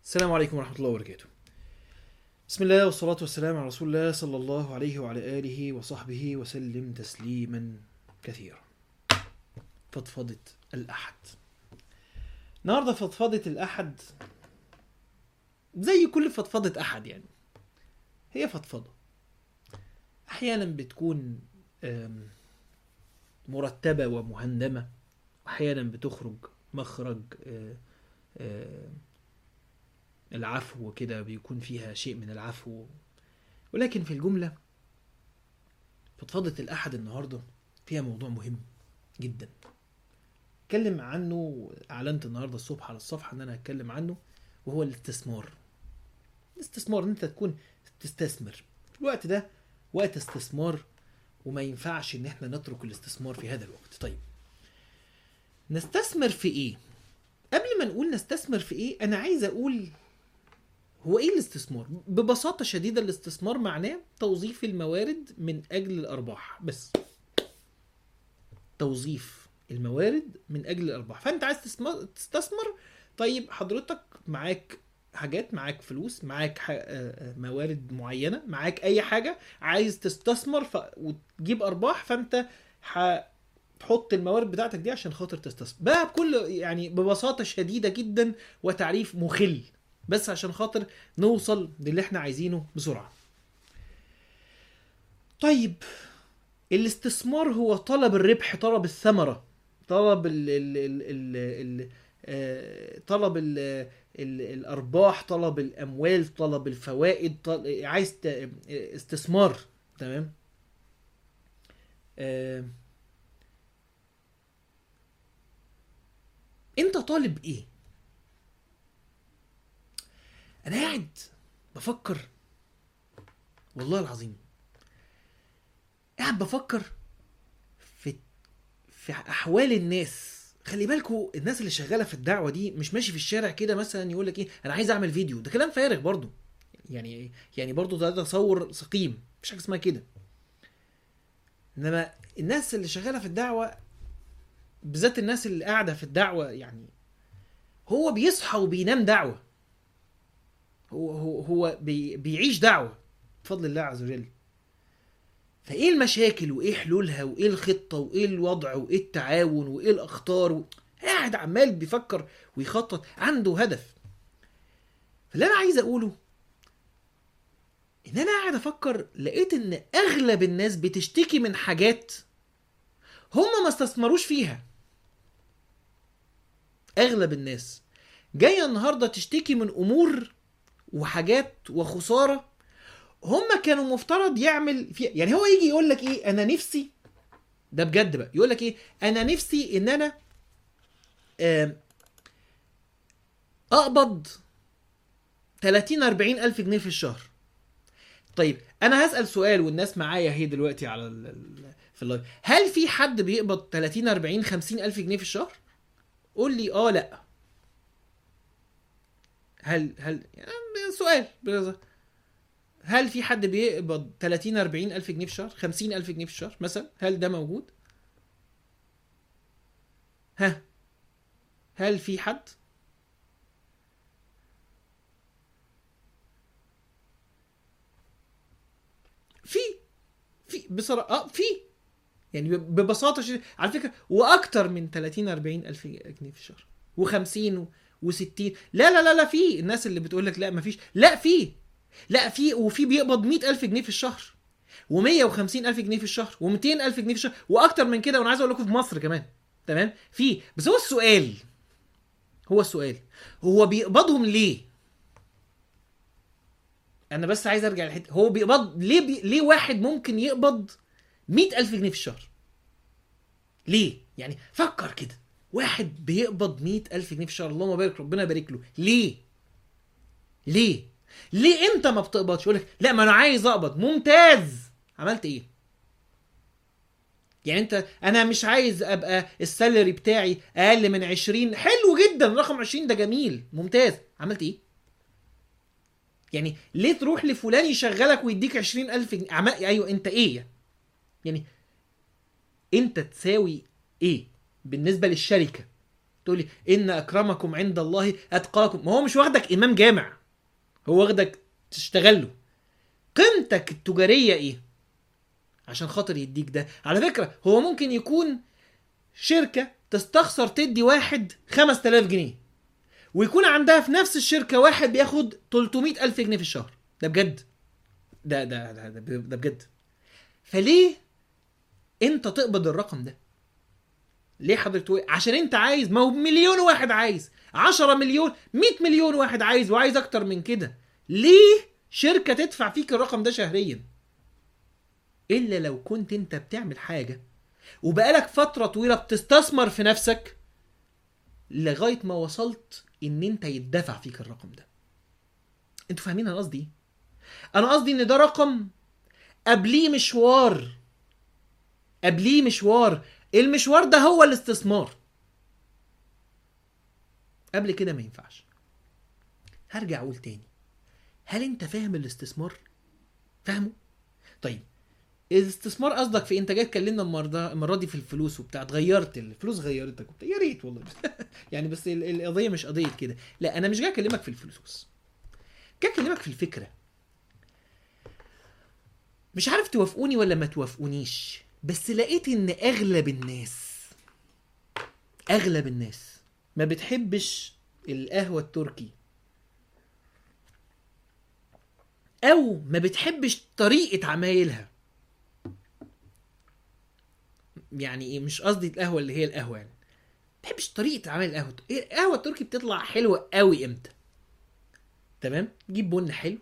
السلام عليكم ورحمة الله وبركاته. بسم الله والصلاة والسلام على رسول الله صلى الله عليه وعلى آله وصحبه وسلم تسليما كثيرا. فضفضة الأحد. النهارده فضفضة الأحد زي كل فضفضة أحد يعني. هي فضفضة. أحيانا بتكون آم، مرتبة ومهندمة وأحيانا بتخرج مخرج آه، آه، العفو كده بيكون فيها شيء من العفو ولكن في الجملة فضفضة الأحد النهاردة فيها موضوع مهم جدا اتكلم عنه أعلنت النهاردة الصبح على الصفحة إن أنا هتكلم عنه وهو الاستثمار الاستثمار إن أنت تكون تستثمر في الوقت ده وقت استثمار وما ينفعش إن احنا نترك الاستثمار في هذا الوقت طيب نستثمر في إيه؟ قبل ما نقول نستثمر في إيه أنا عايز أقول هو ايه الاستثمار؟ ببساطة شديدة الاستثمار معناه توظيف الموارد من اجل الارباح بس. توظيف الموارد من اجل الارباح، فانت عايز تسم- تستثمر طيب حضرتك معاك حاجات معاك فلوس معاك ح- آه، آه، موارد معينة معاك اي حاجة عايز تستثمر ف... وتجيب ارباح فانت هتحط الموارد بتاعتك دي عشان خاطر تستثمر بقى بكل يعني ببساطة شديدة جدا وتعريف مخل بس عشان خاطر نوصل للي احنا عايزينه بسرعة طيب الاستثمار هو طلب الربح طلب الثمرة طلب ال ال ال ال ال آه، طلب ال ال الارباح طلب الاموال طلب الفوائد طل... عايز ت- استثمار تمام آه، انت طالب ايه انا قاعد بفكر والله العظيم قاعد بفكر في في احوال الناس خلي بالكوا الناس اللي شغاله في الدعوه دي مش ماشي في الشارع كده مثلا يقول لك ايه انا عايز اعمل فيديو ده كلام فارغ برضو يعني يعني برضو ده تصور سقيم مفيش حاجه اسمها كده انما الناس اللي شغاله في الدعوه بالذات الناس اللي قاعده في الدعوه يعني هو بيصحى وبينام دعوه هو هو هو بي بيعيش دعوه بفضل الله عز وجل فايه المشاكل وايه حلولها وايه الخطه وايه الوضع وايه التعاون وايه الاخطار و... قاعد عمال بيفكر ويخطط عنده هدف فاللي انا عايز اقوله ان انا قاعد افكر لقيت ان اغلب الناس بتشتكي من حاجات هم ما استثمروش فيها اغلب الناس جايه النهارده تشتكي من امور وحاجات وخساره هم كانوا مفترض يعمل فيها يعني هو يجي يقول لك ايه انا نفسي ده بجد بقى يقول لك ايه انا نفسي ان انا آم، اقبض 30 40 الف جنيه في الشهر طيب انا هسال سؤال والناس معايا اهي دلوقتي على ال ال- في اللايف هل في حد بيقبض 30 40 50 الف جنيه في الشهر قول لي اه لا هل هل يعني سؤال بس- هل في حد بيقبض 30 40 الف جنيه في الشهر 50 الف جنيه في الشهر مثلا هل ده موجود ها هل في حد في في بصراحه اه في يعني ب- ببساطه شديدة على فكره واكتر من 30 40 الف جنيه في الشهر و50 و60 لا لا لا لا في الناس اللي بتقول لك لا مفيش لا في لا في وفي بيقبض 100 الف جنيه في الشهر و150 الف جنيه في الشهر و200 الف جنيه في الشهر واكتر من كده وانا عايز اقول لكم في مصر كمان تمام في بس هو السؤال هو السؤال هو بيقبضهم ليه انا بس عايز ارجع للحته هو بيقبض ليه بي... ليه واحد ممكن يقبض مئة ألف جنيه في الشهر ليه يعني فكر كده واحد بيقبض مئة ألف جنيه في الشهر اللهم بارك ربنا يبارك له ليه ليه ليه انت ما بتقبضش يقول لك لا ما انا عايز اقبض ممتاز عملت ايه يعني انت انا مش عايز ابقى السالري بتاعي اقل من 20 حلو جدا رقم 20 ده جميل ممتاز عملت ايه يعني ليه تروح لفلان يشغلك ويديك 20000 جنيه عمل... ايوه انت ايه يعني انت تساوي ايه بالنسبه للشركه تقول لي ان اكرمكم عند الله اتقاكم ما هو مش واخدك امام جامع هو واخدك تشتغل له قيمتك التجاريه ايه عشان خاطر يديك ده على فكره هو ممكن يكون شركه تستخسر تدي واحد 5000 جنيه ويكون عندها في نفس الشركه واحد بياخد 300 الف جنيه في الشهر ده بجد ده ده ده, ده, ده بجد فليه انت تقبض الرقم ده ليه حضرتك تقول عشان انت عايز ما هو مليون واحد عايز 10 مليون 100 مليون واحد عايز وعايز اكتر من كده ليه شركه تدفع فيك الرقم ده شهريا الا لو كنت انت بتعمل حاجه وبقالك فتره طويله بتستثمر في نفسك لغايه ما وصلت ان انت يدفع فيك الرقم ده انتوا فاهمين انا قصدي ايه انا قصدي ان ده رقم قبليه مشوار قبليه مشوار المشوار ده هو الاستثمار قبل كده ما ينفعش هرجع اقول تاني هل انت فاهم الاستثمار فاهمه طيب الاستثمار قصدك في انت جاي اتكلمنا المره المره دي في الفلوس وبتاع اتغيرت الفلوس غيرتك وبتاع يا ريت والله يعني بس ال- القضيه مش قضيه كده لا انا مش جاي اكلمك في الفلوس جاي اكلمك في الفكره مش عارف توافقوني ولا ما توافقونيش بس لقيت ان اغلب الناس اغلب الناس ما بتحبش القهوه التركي او ما بتحبش طريقه عمايلها يعني ايه مش قصدي القهوه اللي هي القهوه يعني ما بتحبش طريقه عمل القهوه إيه القهوه التركي بتطلع حلوه قوي امتى تمام جيب بن حلو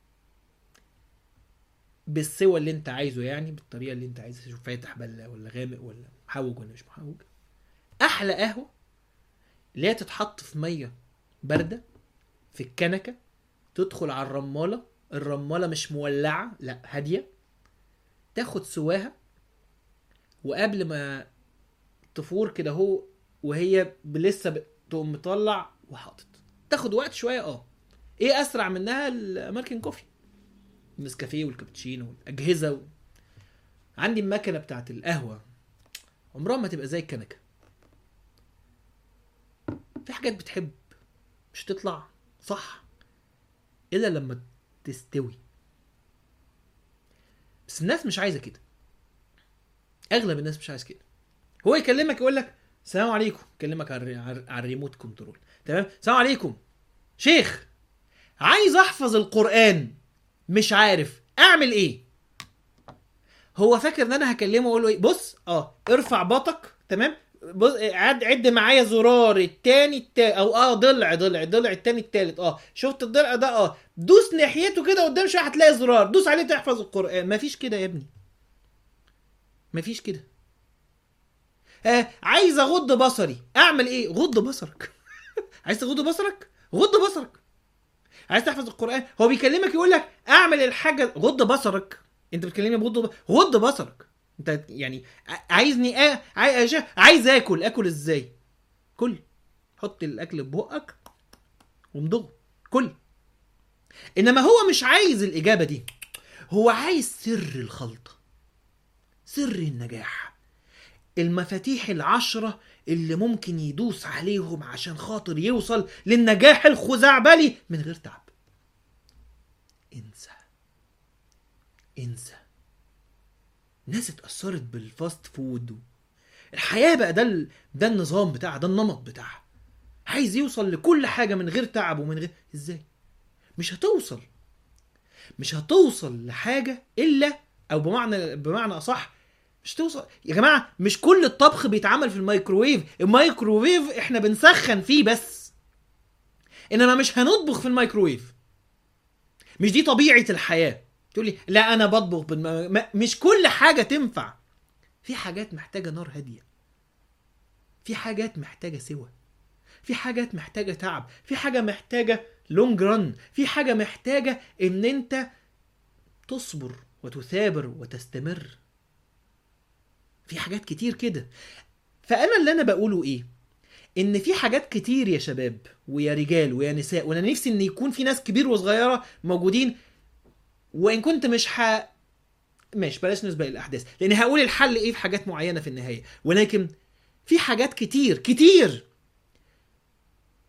بالسوى اللي انت عايزه يعني بالطريقه اللي انت عايزها شوف فاتح ولا ولا غامق ولا محوج ولا مش محوج احلى قهوه اللي هي تتحط في ميه بارده في الكنكه تدخل على الرماله الرماله مش مولعه لا هاديه تاخد سواها وقبل ما تفور كده هو وهي لسه ب- تقوم مطلع وحاطط تاخد وقت شويه اه ايه اسرع منها الامريكان كوفي النسكافيه والكابتشينو والاجهزه و... عندي المكنه بتاعت القهوه عمرها ما تبقى زي الكنكه في حاجات بتحب مش تطلع صح الا لما تستوي بس الناس مش عايزه كده اغلب الناس مش عايز كده هو يكلمك يقول لك السلام عليكم يكلمك على الري- على على الريموت كنترول تمام السلام عليكم شيخ عايز احفظ القران مش عارف اعمل ايه هو فاكر ان انا هكلمه واقول له ايه بص اه ارفع بطك تمام بص عد عد معايا زرار التاني التالت او اه ضلع ضلع ضلع التاني التالت اه شفت الضلع ده اه دوس ناحيته كده قدام شويه هتلاقي زرار دوس عليه تحفظ القران مفيش كده يا ابني مفيش كده آه عايز اغض بصري اعمل ايه غض بصرك عايز تغض بصرك غض بصرك عايز تحفظ القران هو بيكلمك يقول لك اعمل الحاجه غض بصرك انت بتكلمني بغض ب- غض بصرك انت يعني ع- عايزني آه عايز, عايز اكل اكل ازاي كل حط الاكل في بقك وامضغه كل انما هو مش عايز الاجابه دي هو عايز سر الخلطه سر النجاح المفاتيح العشرة اللي ممكن يدوس عليهم عشان خاطر يوصل للنجاح الخزعبلي من غير تعب انسى انسى ناس اتأثرت بالفاست فود الحياة بقى ده ال... ده النظام بتاعها ده النمط بتاعها عايز يوصل لكل حاجة من غير تعب ومن غير ازاي مش هتوصل مش هتوصل لحاجة إلا أو بمعنى بمعنى أصح مش توصل يا جماعة مش كل الطبخ بيتعمل في الميكروويف الميكروويف احنا بنسخن فيه بس انما مش هنطبخ في الميكروويف مش دي طبيعة الحياة تقول لي لا انا بطبخ بالم... ما- مش كل حاجة تنفع في حاجات محتاجة نار هادية في حاجات محتاجة سوى في حاجات محتاجة تعب في حاجة محتاجة لونج رن في حاجة محتاجة ان انت تصبر وتثابر وتستمر في حاجات كتير كده فانا اللي انا بقوله ايه ان في حاجات كتير يا شباب ويا رجال ويا نساء وانا نفسي ان يكون في ناس كبير وصغيره موجودين وان كنت مش ح ماشي بلاش نسبق الاحداث لان هقول الحل ايه في حاجات معينه في النهايه ولكن في حاجات كتير كتير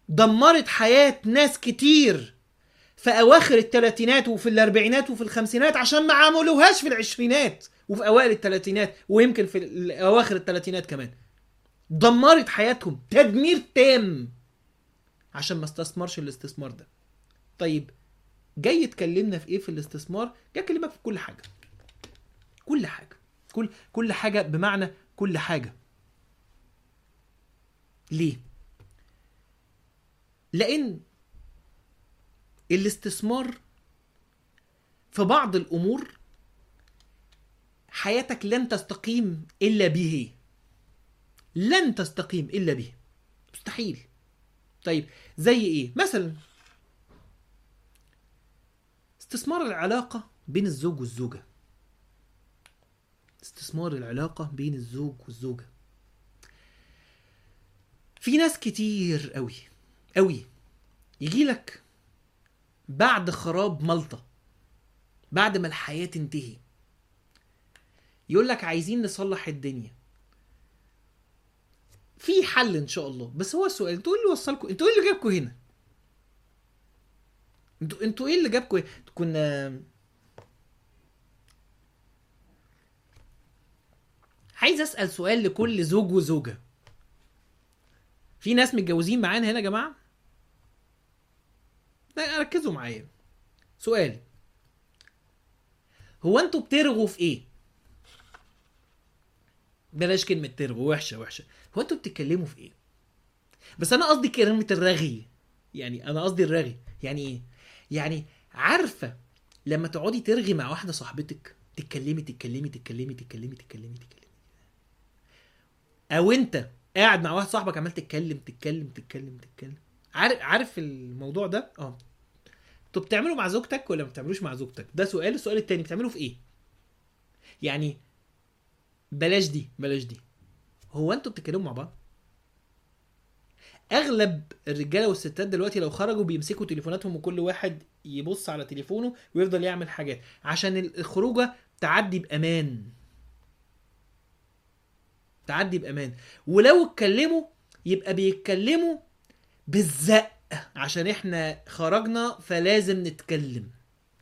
دمرت حياة ناس كتير في أواخر الثلاثينات وفي الأربعينات وفي الخمسينات عشان ما عملوهاش في العشرينات وفي أوائل الثلاثينات ويمكن في أواخر الثلاثينات كمان دمرت حياتهم تدمير تام عشان ما استثمرش الاستثمار ده طيب جاي تكلمنا في ايه في الاستثمار جاي اكلمك في كل حاجه كل حاجه كل كل حاجه بمعنى كل حاجه ليه لان الاستثمار في بعض الامور حياتك لن تستقيم الا به لن تستقيم الا به مستحيل طيب زي ايه مثلا استثمار العلاقه بين الزوج والزوجه استثمار العلاقه بين الزوج والزوجه في ناس كتير قوي قوي يجي لك بعد خراب مالطا بعد ما الحياه تنتهي يقول لك عايزين نصلح الدنيا في حل ان شاء الله بس هو السؤال انتوا ايه اللي وصلكم انتوا ايه اللي جابكم هنا انتوا انتوا ايه اللي جابكم هنا كنا عايز اسال سؤال لكل زوج وزوجه في ناس متجوزين معانا هنا يا جماعه لا ركزوا معايا سؤال هو انتوا بترغوا في ايه بلاش كلمة ترغوا وحشة وحشة هو انتوا بتتكلموا في ايه بس انا قصدي كلمة الرغي يعني انا قصدي الرغي يعني ايه يعني عارفة لما تقعدي ترغي مع واحدة صاحبتك تتكلمي تتكلمي تتكلمي تتكلمي تتكلمي تتكلمي او انت قاعد مع واحد صاحبك عمال تتكلم تتكلم تتكلم تتكلم عارف عارف الموضوع ده اه انتوا بتعملوا مع زوجتك ولا ما بتعملوش مع زوجتك ده سؤال السؤال التاني بتعملوا في ايه يعني بلاش دي بلاش دي هو انتوا بتتكلموا مع بعض اغلب الرجاله والستات دلوقتي لو خرجوا بيمسكوا تليفوناتهم وكل واحد يبص على تليفونه ويفضل يعمل حاجات عشان الخروجه تعدي بامان تعدي بامان ولو اتكلموا يبقى بيتكلموا بالزق عشان احنا خرجنا فلازم نتكلم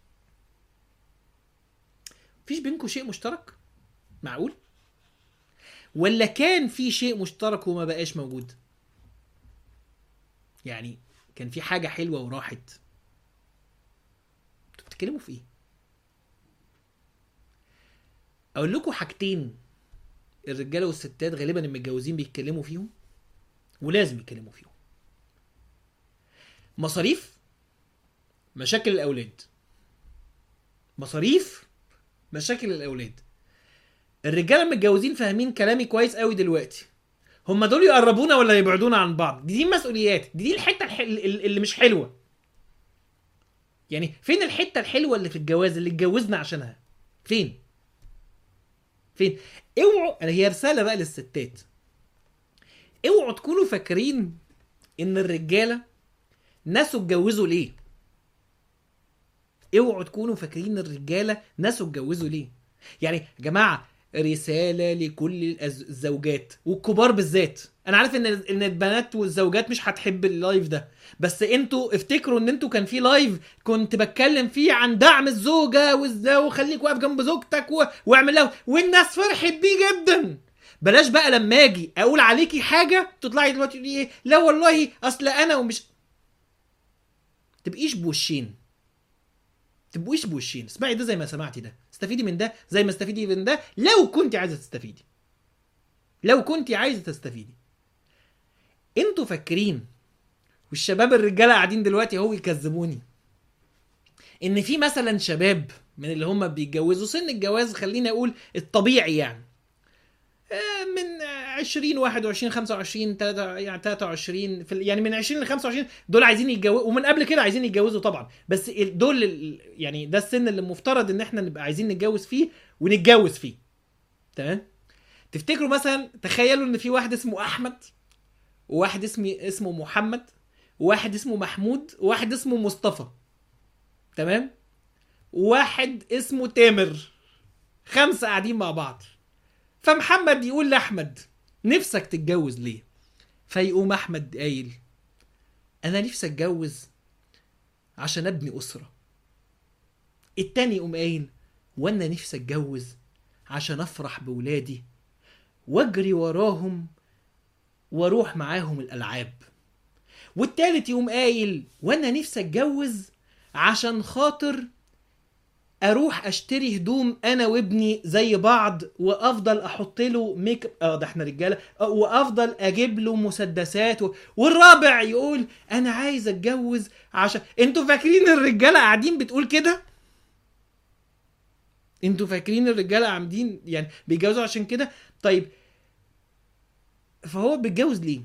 مفيش بينكم شيء مشترك معقول ولا كان في شيء مشترك وما بقاش موجود يعني كان في حاجة حلوة وراحت انتوا بتتكلموا في ايه اقول لكم حاجتين الرجاله والستات غالبا المتجوزين بيتكلموا فيهم ولازم يتكلموا فيهم مصاريف مشاكل الاولاد مصاريف مشاكل الاولاد الرجاله المتجوزين فاهمين كلامي كويس قوي دلوقتي هم دول يقربونا ولا يبعدونا عن بعض دي مسؤوليات دي, دي الحته الحل... اللي مش حلوه يعني فين الحته الحلوه اللي في الجواز اللي اتجوزنا عشانها فين فين اوعوا انا هي رساله بقى للستات اوعوا تكونوا فاكرين ان الرجاله ناسوا اتجوزوا ليه اوعوا تكونوا فاكرين الرجاله ناسوا اتجوزوا ليه يعني يا جماعه رساله لكل الأز- الزوجات والكبار بالذات انا عارف ان ان البنات والزوجات مش هتحب اللايف ده بس انتوا افتكروا ان انتوا كان في لايف كنت بتكلم فيه عن دعم الزوجه وازاي وخليك واقف جنب زوجتك و... واعمل لها والناس فرحت بيه جدا بلاش بقى لما اجي اقول عليكي حاجه تطلعي دلوقتي تقولي ايه لا والله اصل انا ومش تبقيش بوشين تبقوش بوشين اسمعي ده زي ما سمعتي ده استفيدي من ده زي ما استفيدي من ده لو كنت عايزه تستفيدي لو كنت عايزه تستفيدي انتوا فاكرين والشباب الرجاله قاعدين دلوقتي اهو يكذبوني ان في مثلا شباب من اللي هم بيتجوزوا سن الجواز خليني اقول الطبيعي يعني آه، من 20 21 25 تلاتة- يعني 23 في ال- يعني من 20 ل 25 دول عايزين يتجوزوا ومن قبل كده عايزين يتجوزوا طبعا بس ال- دول ال- يعني ده السن اللي المفترض ان احنا نبقى عايزين نتجوز فيه ونتجوز فيه تمام تفتكروا مثلا تخيلوا ان في واحد اسمه احمد وواحد اسمي اسمه محمد وواحد اسمه محمود وواحد اسمه مصطفى تمام وواحد اسمه تامر خمسه قاعدين مع بعض فمحمد يقول لاحمد نفسك تتجوز ليه فيقوم احمد قايل انا نفسي اتجوز عشان ابني اسره التاني يقوم قايل وانا نفسي اتجوز عشان افرح بولادي واجري وراهم واروح معاهم الالعاب والتالت يقوم قايل وانا نفسي اتجوز عشان خاطر اروح اشتري هدوم انا وابني زي بعض وافضل احط له ميك اه ده احنا رجاله آه، وافضل اجيب له مسدسات و... والرابع يقول انا عايز اتجوز عشان انتوا فاكرين الرجاله قاعدين بتقول كده انتوا فاكرين الرجاله عامدين يعني بيتجوزوا عشان كده طيب فهو بيتجوز ليه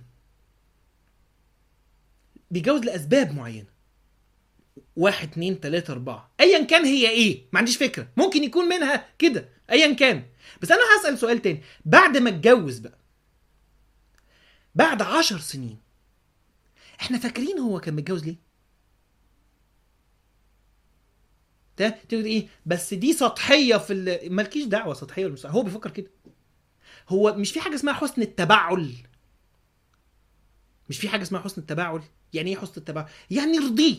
بيتجوز لاسباب معينه واحد اتنين تلاتة اربعة ايا كان هي ايه ما عنديش فكرة ممكن يكون منها كده ايا كان بس انا هسأل سؤال تاني بعد ما اتجوز بقى بعد عشر سنين احنا فاكرين هو كان متجوز ليه ده تقول ايه بس دي سطحيه في ال... مالكيش دعوه سطحيه ولا مش سطحية. هو بيفكر كده هو مش في حاجه اسمها حسن التبعل مش في حاجه اسمها حسن التبعل يعني ايه حسن التبعل يعني ارضيه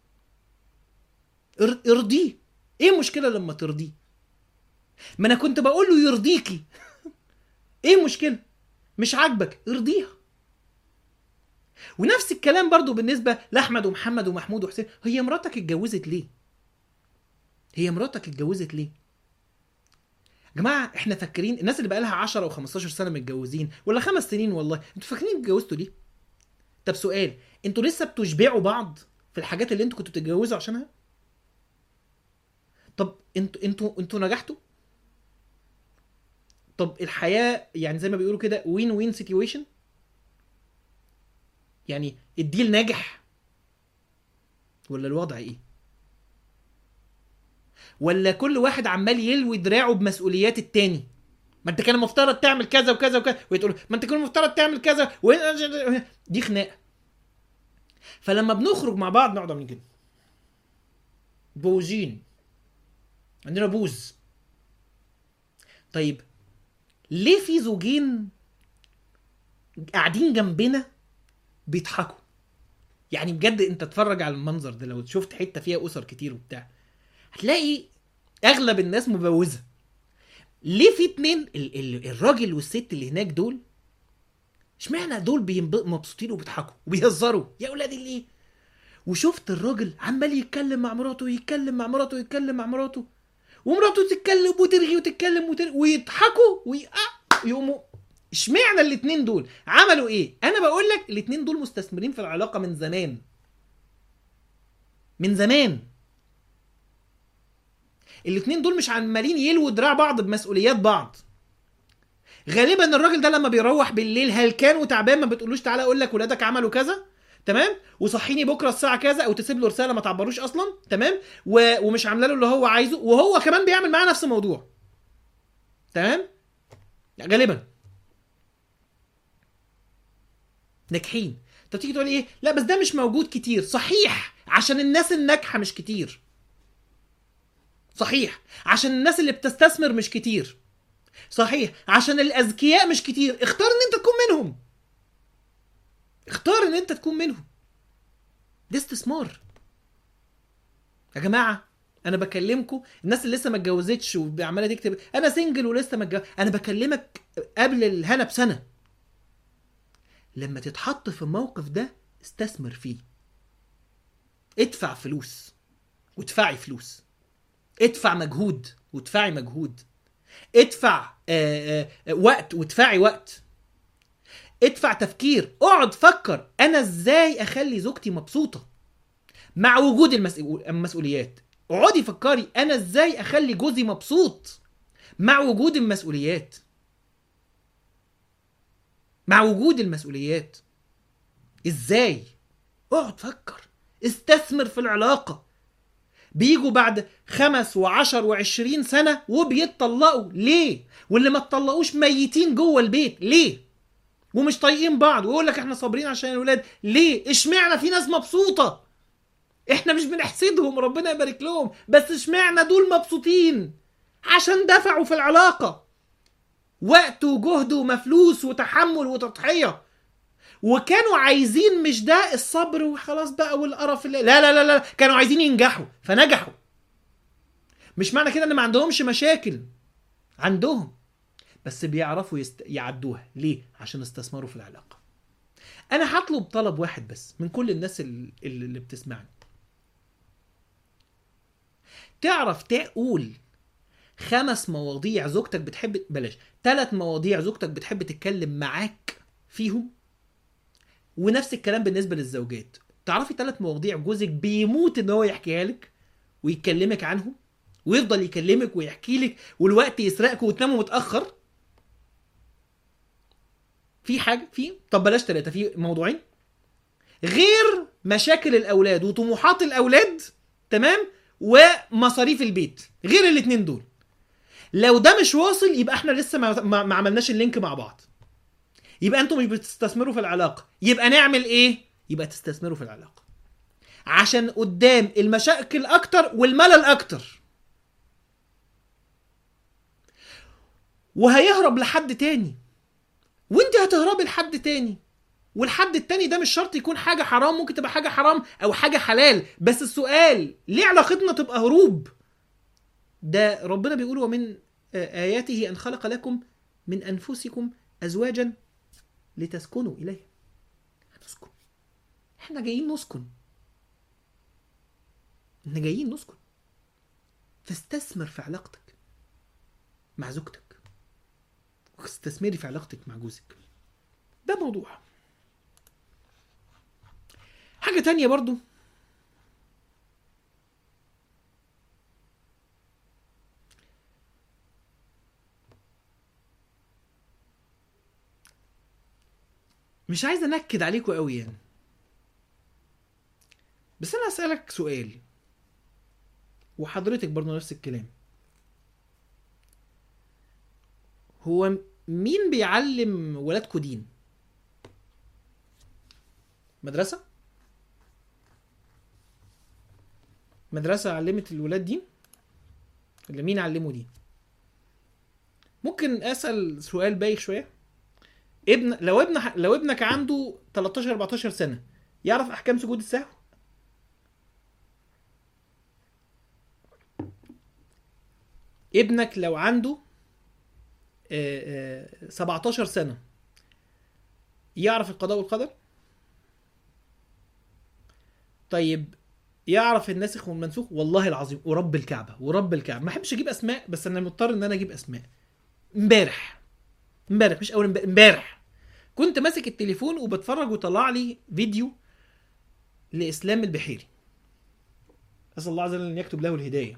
ار- ارضيه ايه المشكله لما ترضيه ما انا كنت بقول له يرضيكي ايه المشكله مش عاجبك ارضيها ونفس الكلام برضو بالنسبه لاحمد ومحمد ومحمود وحسين هي مراتك اتجوزت ليه هي مراتك اتجوزت ليه يا جماعه احنا فاكرين الناس اللي بقى لها 10 و15 سنه متجوزين ولا خمس سنين والله انتوا فاكرين اتجوزتوا ليه طب سؤال انتوا لسه بتشبعوا بعض في الحاجات اللي انتوا كنتوا بتتجوزوا عشانها طب انتوا انتوا انتوا نجحتوا طب الحياه يعني زي ما بيقولوا كده وين وين سيتويشن يعني الديل ناجح ولا الوضع ايه ولا كل واحد عمال يلوي دراعه بمسؤوليات التاني ما انت كان المفترض تعمل كذا وكذا وكذا وتقول ما انت كان المفترض تعمل كذا و... دي خناقه فلما بنخرج مع بعض نقعد عاملين كده بوزين عندنا بوز طيب ليه في زوجين قاعدين جنبنا بيضحكوا يعني بجد انت اتفرج على المنظر ده لو شفت حته فيها اسر كتير وبتاع هتلاقي اغلب الناس مبوزه ليه في اتنين ال- ال- الراجل والست اللي هناك دول اشمعنى دول بينب- مبسوطين وبيضحكوا وبيهزروا يا ولادي ليه وشفت الراجل عمال يتكلم مع مراته يتكلم مع مراته يتكلم مع مراته ومراته تتكلم وترغي وتتكلم وترغي ويضحكوا ويقوموا اشمعنى الاتنين دول عملوا ايه انا بقول لك الاتنين دول مستثمرين في العلاقه من زمان من زمان الاتنين دول مش عمالين يلووا دراع بعض بمسؤوليات بعض غالبا الراجل ده لما بيروح بالليل هلكان وتعبان ما بتقولوش تعالى اقول لك ولادك عملوا كذا تمام وصحيني بكره الساعه كذا او تسيب له رساله ما تعبروش اصلا تمام و... ومش عامله له اللي هو عايزه وهو كمان بيعمل معاه نفس الموضوع تمام غالبا ناجحين طب تيجي تقول ايه لا بس ده مش موجود كتير صحيح عشان الناس الناجحه مش كتير صحيح عشان الناس اللي بتستثمر مش كتير صحيح عشان الاذكياء مش كتير اختار ان انت تكون منهم اختار ان انت تكون منهم ده استثمار يا جماعه انا بكلمكم الناس اللي لسه ما اتجوزتش وعماله تكتب انا سنجل ولسه ما اتجوز انا بكلمك قبل الهنا بسنه لما تتحط في الموقف ده استثمر فيه ادفع فلوس وادفعي فلوس ادفع مجهود وادفعي مجهود ادفع آه، آه، وقت وادفعي وقت ادفع تفكير اقعد فكر انا ازاي اخلي زوجتي مبسوطه مع وجود المسؤول- المسؤوليات اقعدي فكري انا ازاي اخلي جوزي مبسوط مع وجود المسؤوليات مع وجود المسؤوليات ازاي اقعد فكر استثمر في العلاقه بيجوا بعد خمس وعشر وعشرين سنة وبيتطلقوا ليه؟ واللي ما اتطلقوش ميتين جوه البيت ليه؟ ومش طايقين بعض ويقول لك احنا صابرين عشان الولاد ليه؟ اشمعنى في ناس مبسوطة؟ احنا مش بنحسدهم ربنا يبارك لهم بس اشمعنى دول مبسوطين؟ عشان دفعوا في العلاقة وقت وجهد ومفلوس وتحمل وتضحية وكانوا عايزين مش ده الصبر وخلاص بقى والقرف اللي لا لا لا لا كانوا عايزين ينجحوا فنجحوا مش معنى كده ان ما عندهمش مشاكل عندهم بس بيعرفوا يست... يعدوها ليه عشان استثمروا في العلاقه انا هطلب طلب واحد بس من كل الناس اللي, اللي بتسمعني تعرف تقول خمس مواضيع زوجتك بتحب بلاش ثلاث مواضيع زوجتك بتحب تتكلم معاك فيهم ونفس الكلام بالنسبه للزوجات تعرفي ثلاث مواضيع جوزك بيموت ان هو يحكيها لك ويكلمك عنهم ويفضل يكلمك ويحكي لك والوقت يسرقك وتناموا متاخر في حاجه في طب بلاش ثلاثه في موضوعين غير مشاكل الاولاد وطموحات الاولاد تمام ومصاريف البيت غير الاثنين دول لو ده مش واصل يبقى احنا لسه ما, ما, ما عملناش اللينك مع بعض يبقى انتوا مش بتستثمروا في العلاقه يبقى نعمل ايه يبقى تستثمروا في العلاقه عشان قدام المشاكل اكتر والملل اكتر وهيهرب لحد تاني وانت هتهربي لحد تاني والحد التاني ده مش شرط يكون حاجة حرام ممكن تبقى حاجة حرام أو حاجة حلال بس السؤال ليه علاقتنا تبقى هروب ده ربنا بيقول ومن آياته أن خلق لكم من أنفسكم أزواجا لتسكنوا إليها هنسكن احنا جايين نسكن احنا جايين نسكن فاستثمر في علاقتك مع زوجتك واستثمري في علاقتك مع جوزك ده موضوع حاجة تانية برضو مش عايز انكد عليكم قوي يعني بس انا اسالك سؤال وحضرتك برضو نفس الكلام هو مين بيعلم ولادكوا دين مدرسه مدرسة علمت الولاد دين ولا مين علمه دين ممكن اسال سؤال بايخ شويه ابن لو ابن لو ابنك عنده 13 14 سنه يعرف احكام سجود السهو ابنك لو عنده آه، آه، 17 سنه يعرف القضاء والقدر طيب يعرف الناسخ والمنسوخ والله العظيم ورب الكعبه ورب الكعبه ما احبش اجيب اسماء بس انا مضطر ان انا اجيب اسماء امبارح امبارح مش اول امبارح امبارح كنت ماسك التليفون وبتفرج وطلع لي فيديو لاسلام البحيري اسال الله عز وجل ان يكتب له الهدايه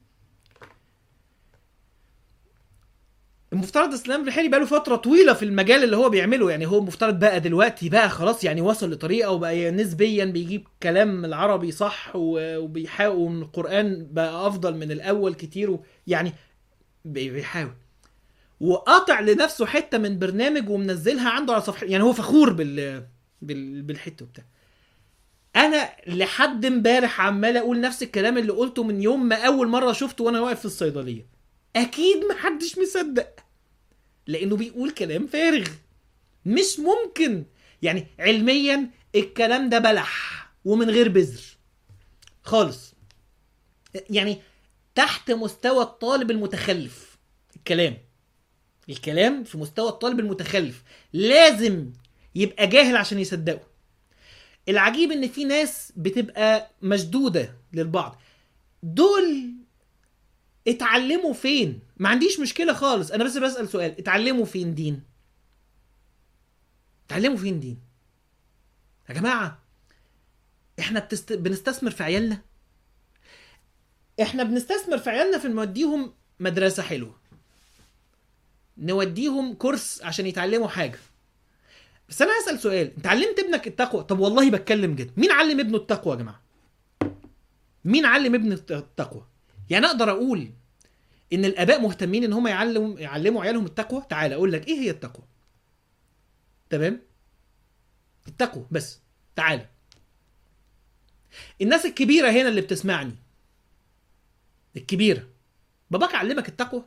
المفترض اسلام البحيري بقاله فتره طويله في المجال اللي هو بيعمله يعني هو المفترض بقى دلوقتي بقى خلاص يعني وصل لطريقه وبقى نسبيا بيجيب كلام العربي صح و- وبيحاول من القران بقى افضل من الاول كتير و- يعني بي- بيحاول وقاطع لنفسه حته من برنامج ومنزلها عنده على صفحه يعني هو فخور بال, بال... بالحته بتاع انا لحد امبارح عمال اقول نفس الكلام اللي قلته من يوم ما اول مره شفته وانا واقف في الصيدليه اكيد محدش مصدق لانه بيقول كلام فارغ مش ممكن يعني علميا الكلام ده بلح ومن غير بذر خالص يعني تحت مستوى الطالب المتخلف الكلام الكلام في مستوى الطالب المتخلف لازم يبقى جاهل عشان يصدقه العجيب ان في ناس بتبقى مشدوده للبعض دول اتعلموا فين ما عنديش مشكله خالص انا بس بسال سؤال اتعلموا فين دين اتعلموا فين دين يا جماعه احنا بتست... بنستثمر في عيالنا احنا بنستثمر في عيالنا في نوديهم مدرسه حلوه نوديهم كورس عشان يتعلموا حاجه بس انا هسال سؤال انت علمت ابنك التقوى طب والله بتكلم جد مين علم ابنه التقوى يا جماعه مين علم ابنه التقوى يعني اقدر اقول ان الاباء مهتمين ان هم يعلموا يعلموا عيالهم التقوى تعال اقول لك ايه هي التقوى تمام التقوى بس تعال الناس الكبيره هنا اللي بتسمعني الكبيره باباك علمك التقوى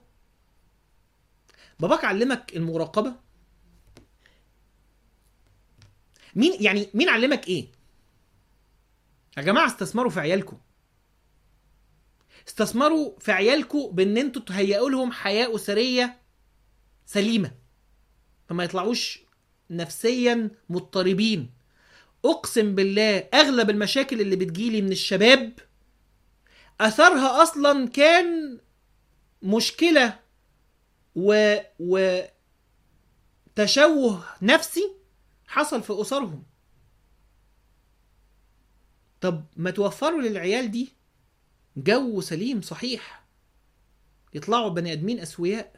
باباك علمك المراقبه مين يعني مين علمك ايه يا جماعه استثمروا في عيالكم استثمروا في عيالكم بان انتوا تهيئوا لهم حياه اسريه سليمه فما يطلعوش نفسيا مضطربين اقسم بالله اغلب المشاكل اللي بتجيلي من الشباب اثرها اصلا كان مشكله و و تشوه نفسي حصل في اسرهم طب ما توفروا للعيال دي جو سليم صحيح يطلعوا بني ادمين اسوياء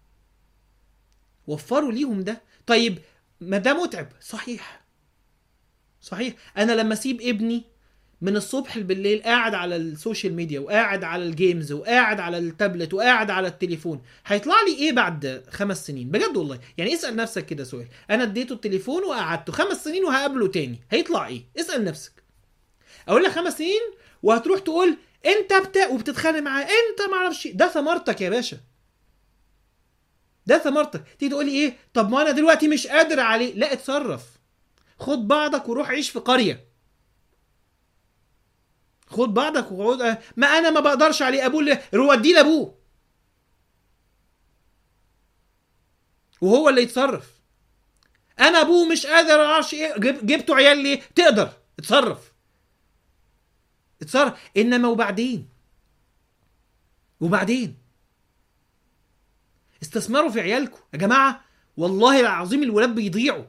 وفروا ليهم ده طيب ما ده متعب صحيح صحيح انا لما اسيب ابني من الصبح بالليل قاعد على السوشيال ميديا وقاعد على الجيمز وقاعد على التابلت وقاعد على التليفون هيطلع لي ايه بعد خمس سنين بجد والله يعني اسال نفسك كده سؤال انا اديته التليفون وقعدته خمس سنين وهقابله تاني هيطلع ايه اسال نفسك اقول لك خمس سنين وهتروح تقول انت بتاع وبتتخانق معاه انت ما اعرفش ده ثمرتك يا باشا ده ثمرتك تيجي تقول لي ايه طب ما انا دلوقتي مش قادر عليه لا اتصرف خد بعضك وروح عيش في قريه خد بعضك وقعد ما انا ما بقدرش عليه ابوه اللي وديه لابوه وهو اللي يتصرف انا ابوه مش قادر اعرفش ايه جب- جبتوا عيال ليه تقدر اتصرف اتصرف انما وبعدين وبعدين استثمروا في عيالكم يا جماعه والله العظيم الولاد بيضيعوا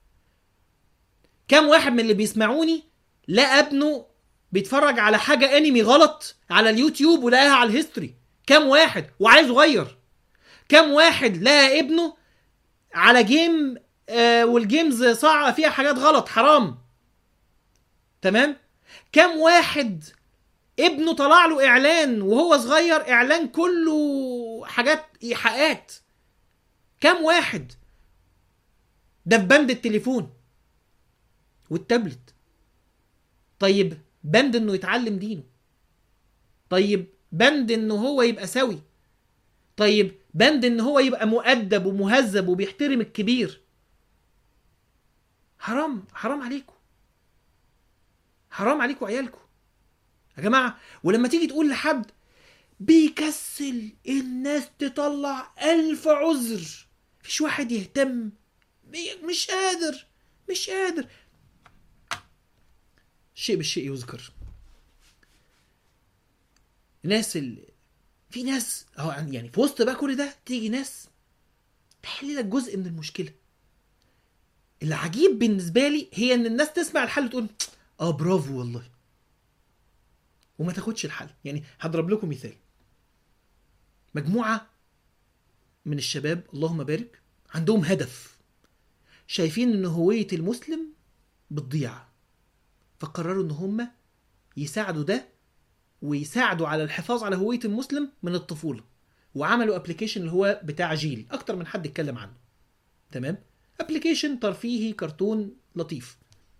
كم واحد من اللي بيسمعوني لقى ابنه بيتفرج على حاجه انمي غلط على اليوتيوب ولقاها على الهيستوري كم واحد وعايز يغير كم واحد لقى ابنه على جيم آه والجيمز صع فيها حاجات غلط حرام تمام كم واحد ابنه طلع له اعلان وهو صغير اعلان كله حاجات ايحاءات كم واحد ده في بند التليفون والتابلت طيب بند انه يتعلم دينه طيب بند انه هو يبقى سوي طيب بند ان هو يبقى مؤدب ومهذب وبيحترم الكبير حرام حرام عليكم حرام عليكم عيالكم يا جماعه ولما تيجي تقول لحد بيكسل الناس تطلع ألف عذر مفيش واحد يهتم بي- مش قادر مش قادر شيء بالشيء يذكر الناس اللي في ناس اهو يعني في وسط بقى كل ده تيجي ناس تحل لك جزء من المشكله العجيب بالنسبه لي هي ان الناس تسمع الحل وتقول اه برافو والله وما تاخدش الحل يعني هضرب لكم مثال مجموعه من الشباب اللهم بارك عندهم هدف شايفين ان هويه المسلم بتضيع فقرروا ان هم يساعدوا ده ويساعدوا على الحفاظ على هويه المسلم من الطفوله وعملوا ابلكيشن اللي هو بتاع جيل اكتر من حد اتكلم عنه تمام ابلكيشن ترفيهي كرتون لطيف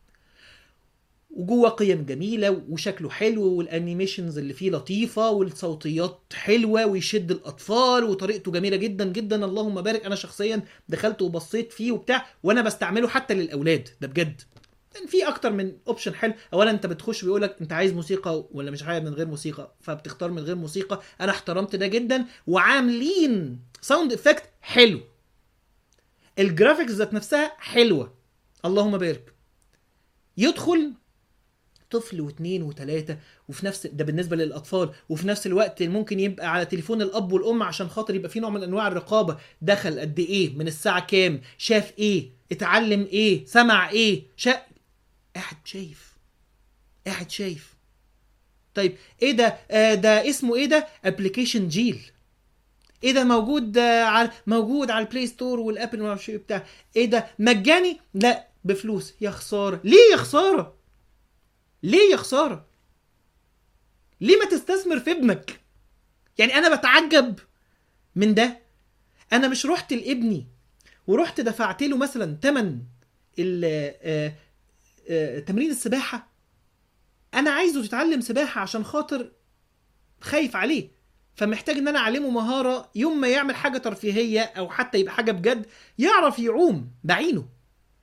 وجوه قيم جميله وشكله حلو والانيميشنز اللي فيه لطيفه والصوتيات حلوه ويشد الاطفال وطريقته جميله جدا جدا اللهم بارك انا شخصيا دخلت وبصيت فيه وبتاع وانا بستعمله حتى للاولاد ده بجد لان في اكتر من اوبشن حلو اولا انت بتخش بيقول لك انت عايز موسيقى ولا مش عايز من غير موسيقى فبتختار من غير موسيقى انا احترمت ده جدا وعاملين ساوند افكت حلو الجرافيكس ذات نفسها حلوه اللهم بارك يدخل طفل واثنين وثلاثة وفي نفس ده بالنسبة للأطفال وفي نفس الوقت ممكن يبقى على تليفون الأب والأم عشان خاطر يبقى في نوع من أنواع الرقابة دخل قد إيه من الساعة كام شاف إيه اتعلم إيه سمع إيه شا... قاعد شايف قاعد شايف طيب ايه ده آه ده اسمه ايه ده ابلكيشن جيل ايه ده موجود آه على موجود على البلاي ستور والابل وما اعرفش ايه بتاع ايه ده مجاني لا بفلوس يا خساره ليه يا خساره ليه يا خساره ليه ما تستثمر في ابنك يعني انا بتعجب من ده انا مش رحت لابني ورحت دفعت له مثلا تمن ال آه، آه، تمرين السباحه انا عايزه يتعلم سباحه عشان خاطر خايف عليه فمحتاج ان انا اعلمه مهاره يوم ما يعمل حاجه ترفيهيه او حتى يبقى حاجه بجد يعرف يعوم بعينه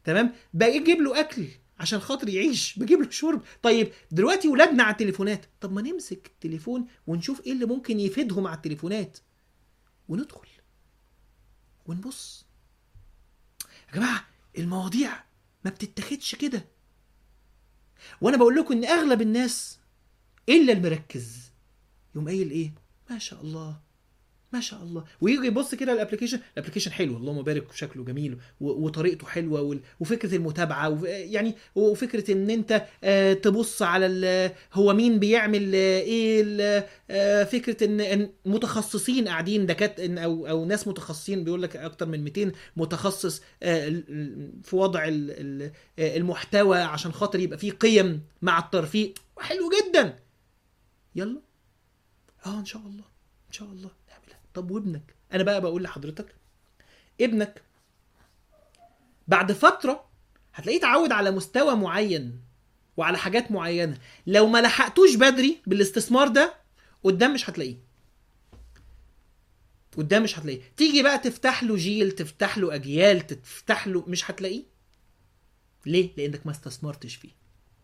تمام بجيب له اكل عشان خاطر يعيش بجيب له شرب طيب دلوقتي ولادنا على التليفونات طب ما نمسك التليفون ونشوف ايه اللي ممكن يفيدهم على التليفونات وندخل ونبص يا جماعه المواضيع ما بتتاخدش كده وانا بقول لكم ان اغلب الناس الا المركز يقوم قايل ايه ما شاء الله ما شاء الله ويجي يبص كده الابلكيشن الابلكيشن حلو اللهم بارك وشكله جميل و- وطريقته حلوه وال- وفكره المتابعه وف- يعني وفكره ان انت آه، تبص على ال- هو مين بيعمل آه، ايه ال- آه، فكره ان إن متخصصين قاعدين دكات إن- او او ناس متخصصين بيقول لك اكتر من 200 متخصص آه، ال- ال- في وضع ال- ال- آه، المحتوى عشان خاطر يبقى فيه قيم مع الترفيه حلو جدا يلا اه ان شاء الله ان شاء الله نعملها طب وابنك انا بقى بقول لحضرتك ابنك بعد فتره هتلاقيه اتعود على مستوى معين وعلى حاجات معينه لو ما لحقتوش بدري بالاستثمار ده قدام مش هتلاقيه قدام مش هتلاقيه تيجي بقى تفتح له جيل تفتح له اجيال تفتح له مش هتلاقيه ليه لانك ما استثمرتش فيه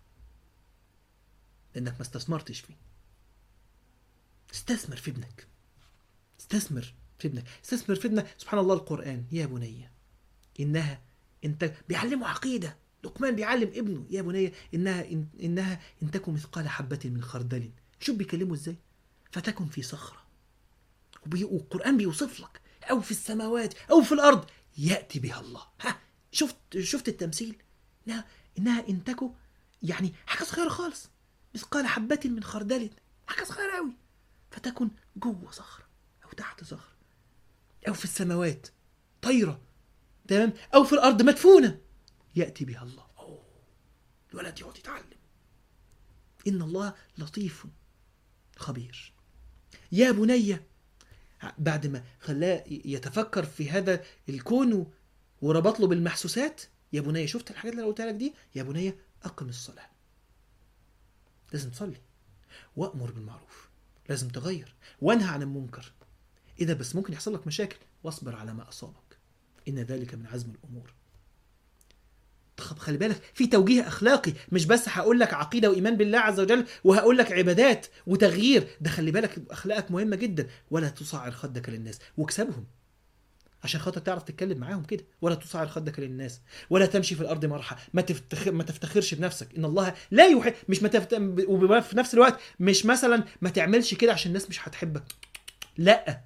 لانك ما استثمرتش فيه استثمر في ابنك استثمر في ابنك استثمر في ابنك سبحان الله القرآن يا بني إنها انت بيعلمه عقيدة لقمان بيعلم ابنه يا بني إنها إن إنها إن تكن مثقال حبة من خردل شوف بيكلمه إزاي فتكن في صخرة وبي- والقرآن بيوصف لك أو في السماوات أو في الأرض يأتي بها الله ها شفت شفت التمثيل إنها إنها إن تكن يعني حاجة صغيرة خالص مثقال حبة من خردل حاجة صغيرة أوي فتكن جوه صخرة أو تحت صخرة أو في السماوات طايرة تمام أو في الأرض مدفونة يأتي بها الله أوه. الولد يقعد يتعلم إن الله لطيف خبير يا بني بعد ما خلاه يتفكر في هذا الكون وربط له بالمحسوسات يا بني شفت الحاجات اللي انا قلتها لك دي يا بني اقم الصلاه لازم تصلي وامر بالمعروف لازم تغير وانهى عن المنكر اذا بس ممكن يحصل لك مشاكل واصبر على ما اصابك ان ذلك من عزم الامور طب خلي بالك في توجيه اخلاقي مش بس هقول لك عقيده وايمان بالله عز وجل وهقول لك عبادات وتغيير ده خلي بالك اخلاقك مهمه جدا ولا تصعر خدك للناس واكسبهم عشان خاطر تعرف تتكلم معاهم كده ولا تصعر خدك للناس ولا تمشي في الارض مرحى ما تفتخر ما تفتخرش بنفسك ان الله لا يحب مش ما تفت... وفي نفس الوقت مش مثلا ما تعملش كده عشان الناس مش هتحبك لا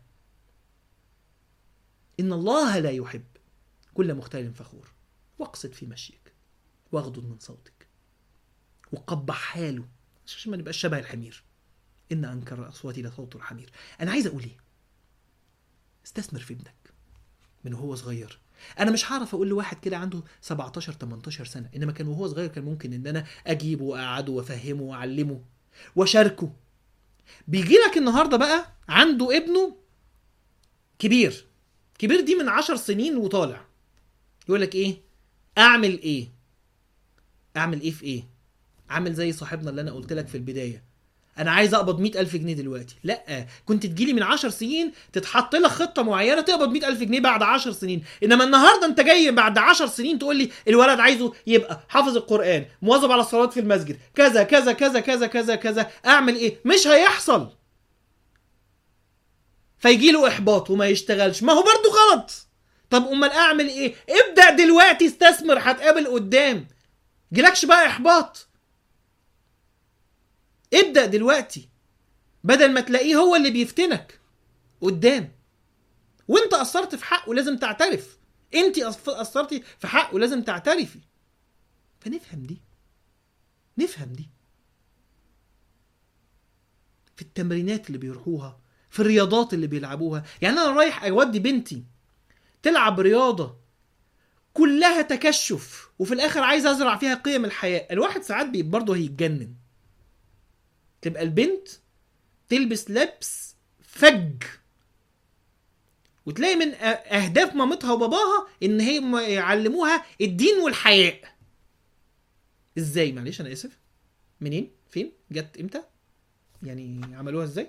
ان الله لا يحب كل مختال فخور واقصد في مشيك واغضض من صوتك وقبح حاله عشان ما نبقاش شبه الحمير ان انكر الاصوات لصوت الحمير انا عايز اقول ايه استثمر في ابنك من وهو صغير انا مش هعرف اقول لواحد كده عنده 17 18 سنه انما كان وهو صغير كان ممكن ان انا اجيبه واقعده وافهمه واعلمه واشاركه بيجي لك النهارده بقى عنده ابنه كبير كبير دي من 10 سنين وطالع يقول لك ايه اعمل ايه اعمل ايه في ايه عامل زي صاحبنا اللي انا قلت لك في البدايه انا عايز اقبض مئة ألف جنيه دلوقتي لا كنت تجيلي من عشر سنين تتحط لك خطه معينه تقبض مئة ألف جنيه بعد عشر سنين انما النهارده انت جاي بعد عشر سنين تقول لي الولد عايزه يبقى حافظ القران مواظب على الصلوات في المسجد كذا كذا كذا كذا كذا كذا اعمل ايه مش هيحصل فيجي له احباط وما يشتغلش ما هو برضو غلط طب امال اعمل ايه ابدا دلوقتي استثمر هتقابل قدام جيلكش بقى احباط ابدا دلوقتي بدل ما تلاقيه هو اللي بيفتنك قدام وانت قصرت في حقه لازم تعترف انت قصرتي في حقه لازم تعترفي فنفهم دي نفهم دي في التمرينات اللي بيروحوها في الرياضات اللي بيلعبوها يعني انا رايح اودي بنتي تلعب رياضه كلها تكشف وفي الاخر عايز ازرع فيها قيم الحياه الواحد ساعات بي برضه هيتجنن تبقى البنت تلبس لبس فج وتلاقي من اهداف مامتها وباباها ان هي يعلموها الدين والحياء ازاي معلش انا اسف منين فين جت امتى يعني عملوها ازاي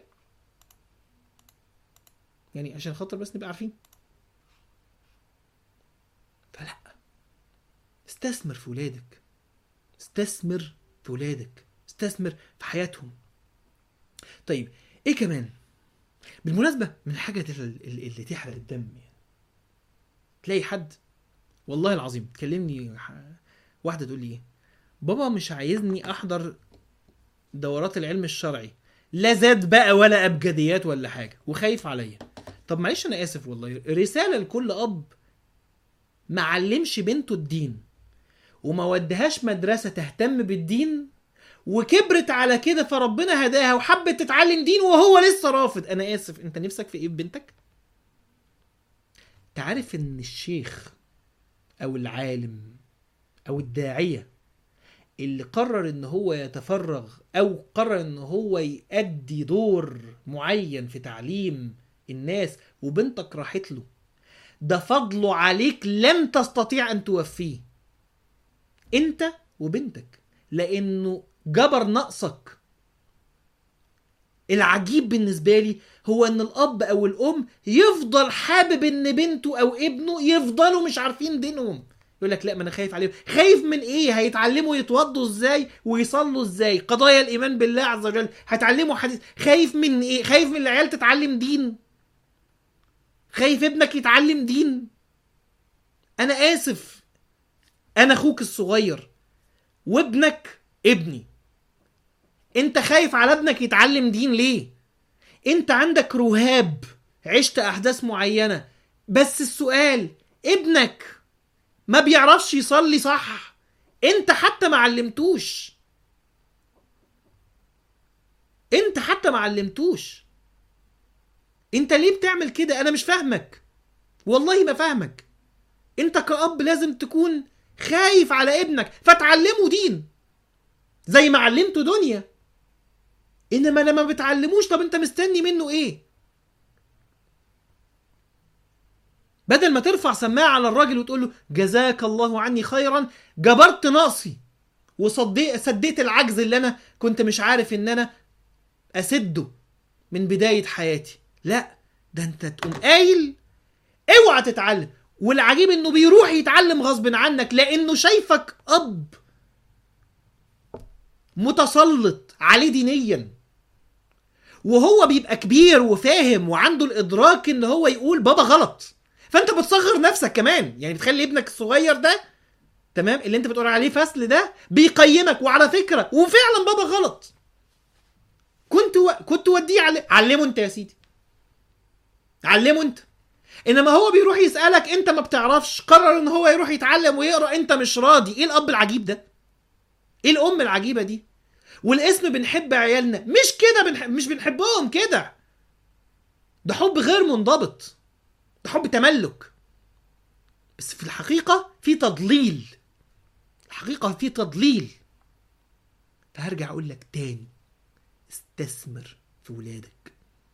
يعني عشان خاطر بس نبقى عارفين فلا استثمر في ولادك استثمر في ولادك استثمر في حياتهم طيب ايه كمان بالمناسبة من الحاجة اللي, اللي تحرق الدم يعني. تلاقي حد والله العظيم تكلمني ح- واحدة تقول لي ايه بابا مش عايزني احضر دورات العلم الشرعي لا زاد بقى ولا ابجديات ولا حاجة وخايف عليا طب معلش انا اسف والله رسالة لكل اب ما علمش بنته الدين وما ودهاش مدرسة تهتم بالدين وكبرت على كده فربنا هداها وحبت تتعلم دين وهو لسه رافض انا اسف انت نفسك في ايه في بنتك تعرف ان الشيخ او العالم او الداعيه اللي قرر ان هو يتفرغ او قرر ان هو يأدي دور معين في تعليم الناس وبنتك راحت له ده فضله عليك لم تستطيع ان توفيه انت وبنتك لانه جبر نقصك العجيب بالنسبه لي هو ان الاب او الام يفضل حابب ان بنته او ابنه يفضلوا مش عارفين دينهم يقول لك لا ما انا خايف عليهم خايف من ايه هيتعلموا يتوضوا ازاي ويصلوا ازاي قضايا الايمان بالله عز وجل هيتعلموا حديث خايف من ايه خايف من العيال تتعلم دين خايف ابنك يتعلم دين انا اسف انا اخوك الصغير وابنك ابني انت خايف على ابنك يتعلم دين ليه انت عندك رهاب عشت احداث معينه بس السؤال ابنك ما بيعرفش يصلي صح انت حتى ما علمتوش انت حتى ما علمتوش انت ليه بتعمل كده انا مش فاهمك والله ما فاهمك انت كأب لازم تكون خايف على ابنك فتعلمه دين زي ما علمته دنيا انما لما بتعلموش طب انت مستني منه ايه بدل ما ترفع سماعة على الراجل وتقول له جزاك الله عني خيرا جبرت نقصي وصديت سديت العجز اللي انا كنت مش عارف ان انا اسده من بداية حياتي لا ده انت تقوم قايل اوعى تتعلم والعجيب انه بيروح يتعلم غصب عنك لانه شايفك اب متسلط عليه دينيا وهو بيبقى كبير وفاهم وعنده الادراك ان هو يقول بابا غلط فانت بتصغر نفسك كمان يعني بتخلي ابنك الصغير ده تمام اللي انت بتقول عليه فصل ده بيقيمك وعلى فكره وفعلا بابا غلط كنت و... كنت وديه علي... علمه انت يا سيدي علمه انت انما هو بيروح يسالك انت ما بتعرفش قرر ان هو يروح يتعلم ويقرا انت مش راضي ايه الاب العجيب ده ايه الام العجيبه دي والاسم بنحب عيالنا مش كده بنحب مش بنحبهم كده ده حب غير منضبط ده حب تملك بس في الحقيقة في تضليل الحقيقة في تضليل فهرجع أقول لك تاني استثمر في ولادك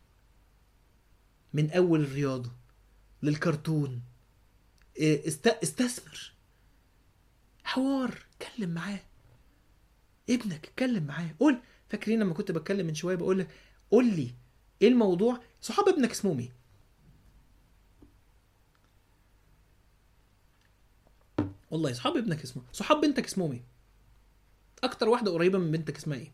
من أول الرياضة للكرتون إيه، است... استثمر حوار اتكلم معاه ابنك اتكلم معاه قول فاكرين لما كنت بتكلم من شويه بقول لك قول لي ايه الموضوع صحاب ابنك اسمهم ايه والله صحاب ابنك اسمه صحاب بنتك اسمهم ايه اكتر واحده قريبه من بنتك اسمها ايه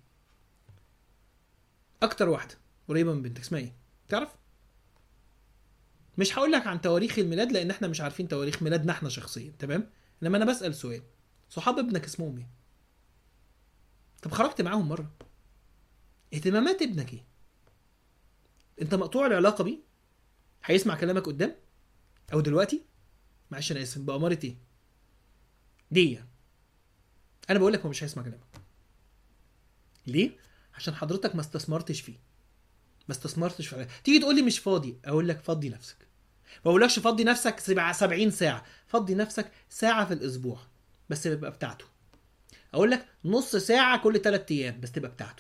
اكتر واحده قريبه من بنتك اسمها ايه تعرف مش هقول لك عن تواريخ الميلاد لان احنا مش عارفين تواريخ ميلادنا احنا شخصيا تمام انما انا بسال سؤال صحاب ابنك اسمهم ايه طب خرجت معاهم مره اهتمامات ابنك ايه انت مقطوع العلاقه بيه هيسمع كلامك قدام او دلوقتي معلش انا اسف بأمارة ايه دي انا بقول لك هو مش هيسمع كلامك ليه عشان حضرتك ما استثمرتش فيه ما استثمرتش في تيجي تقول لي مش فاضي اقول لك فضي نفسك ما بقولكش فضي نفسك سبع- 70 ساعه فضي نفسك ساعه في الاسبوع بس تبقى بتاعته اقول لك نص ساعه كل 3 ايام بس تبقى بتاعته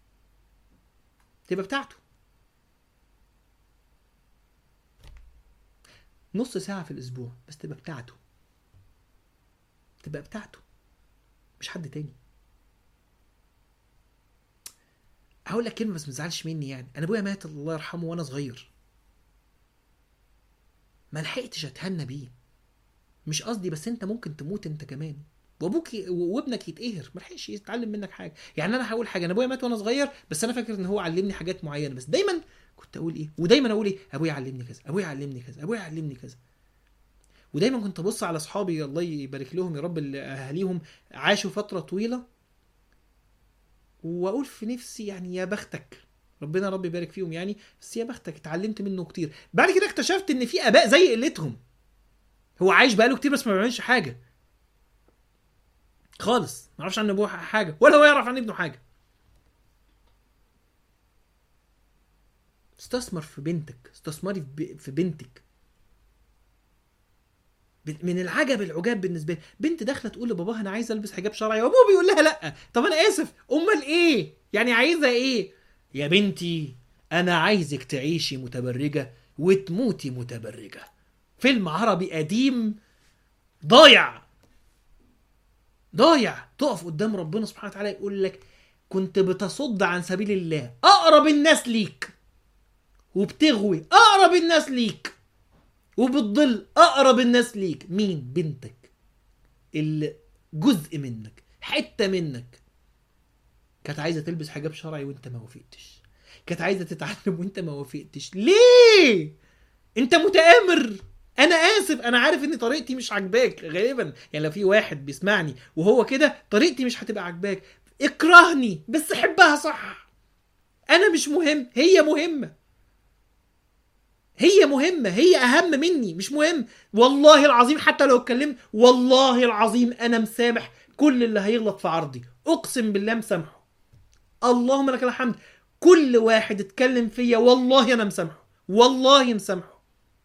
تبقى بتاعته نص ساعه في الاسبوع بس تبقى بتاعته تبقى بتاعته مش حد تاني هقول لك كلمه بس ما تزعلش مني يعني انا ابويا مات الله يرحمه وانا صغير ما لحقتش اتهنى بيه مش قصدي بس انت ممكن تموت انت كمان وابوك ي- وابنك يتقهر ما لحقش يتعلم منك حاجه يعني انا هقول حاجه انا ابويا مات وانا صغير بس انا فاكر ان هو علمني حاجات معينه بس دايما كنت اقول ايه ودايما اقول ايه ابويا علمني كذا ابويا علمني كذا ابويا علمني كذا ودايما كنت ابص على اصحابي الله يبارك لهم يا رب اللي اهاليهم عاشوا فتره طويله واقول في نفسي يعني يا بختك ربنا يا رب يبارك فيهم يعني بس يا بختك اتعلمت منه كتير بعد كده اكتشفت ان في اباء زي قلتهم هو عايش بقاله كتير بس ما بيعملش حاجه خالص ما يعرفش عن ابوه حاجه ولا هو يعرف عن ابنه حاجه استثمر في بنتك استثمري في ب- في بنتك ب- من العجب العجاب بالنسبه لي بنت داخله تقول لباباها انا عايزه البس حجاب شرعي وابوها بيقول لها لا طب انا اسف امال ايه يعني عايزه ايه يا بنتي انا عايزك تعيشي متبرجه وتموتي متبرجه فيلم عربي قديم ضايع ضايع تقف قدام ربنا سبحانه وتعالى يقول لك كنت بتصد عن سبيل الله اقرب الناس ليك وبتغوي اقرب الناس ليك وبتضل اقرب الناس ليك مين بنتك اللي جزء منك حته منك كانت عايزه تلبس حجاب شرعي وانت ما وافقتش كانت عايزه تتعلم وانت ما وافقتش ليه انت متآمر انا اسف انا عارف ان طريقتي مش عاجباك غالبا يعني لو في واحد بيسمعني وهو كده طريقتي مش هتبقى عاجباك اكرهني بس حبها صح انا مش مهم هي مهمه هي مهمة هي أهم مني مش مهم والله العظيم حتى لو اتكلمت والله العظيم أنا مسامح كل اللي هيغلط في عرضي أقسم بالله مسامحه اللهم لك الحمد كل واحد اتكلم فيا والله أنا مسامحه والله مسامحه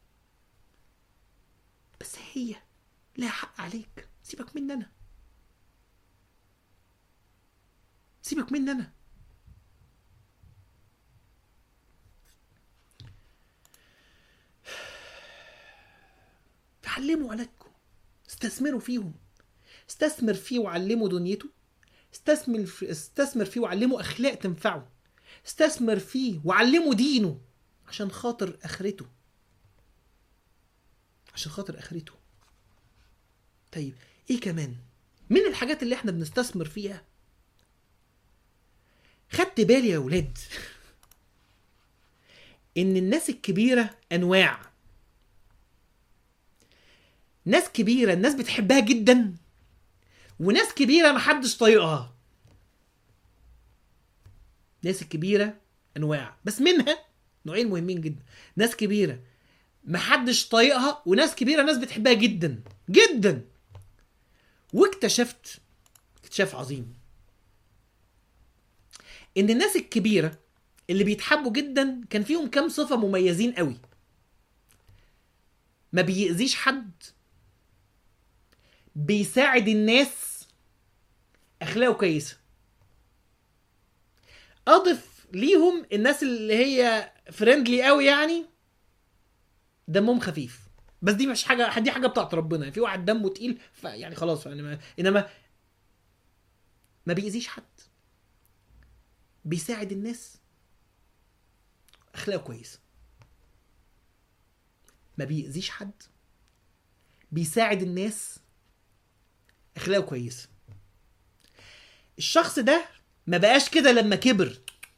بس هي لها حق عليك سيبك مني أنا سيبك مني أنا تعلموا ولادكم استثمروا فيهم استثمر فيه وعلمه دنيته استثمر في استثمر فيه وعلمه اخلاق تنفعه استثمر فيه وعلمه دينه عشان خاطر اخرته عشان خاطر اخرته طيب ايه كمان من الحاجات اللي احنا بنستثمر فيها خدت بالي يا ولاد ان الناس الكبيره انواع ناس كبيرة الناس بتحبها جدا وناس كبيرة محدش طايقها ناس الكبيرة أنواع بس منها نوعين مهمين جدا ناس كبيرة محدش طايقها وناس كبيرة ناس بتحبها جدا جدا واكتشفت اكتشاف عظيم ان الناس الكبيرة اللي بيتحبوا جدا كان فيهم كام صفة مميزين قوي ما بيأذيش حد بيساعد الناس اخلاقه كويسه اضف ليهم الناس اللي هي فريندلي قوي يعني دمهم خفيف بس دي مش حاجه دي حاجه بتاعت ربنا في واحد دمه تقيل يعني خلاص يعني ما... انما ما بيأذيش حد بيساعد الناس اخلاقه كويسه ما بيأذيش حد بيساعد الناس اخلاقه كويسه الشخص ده ما بقاش كده لما كبر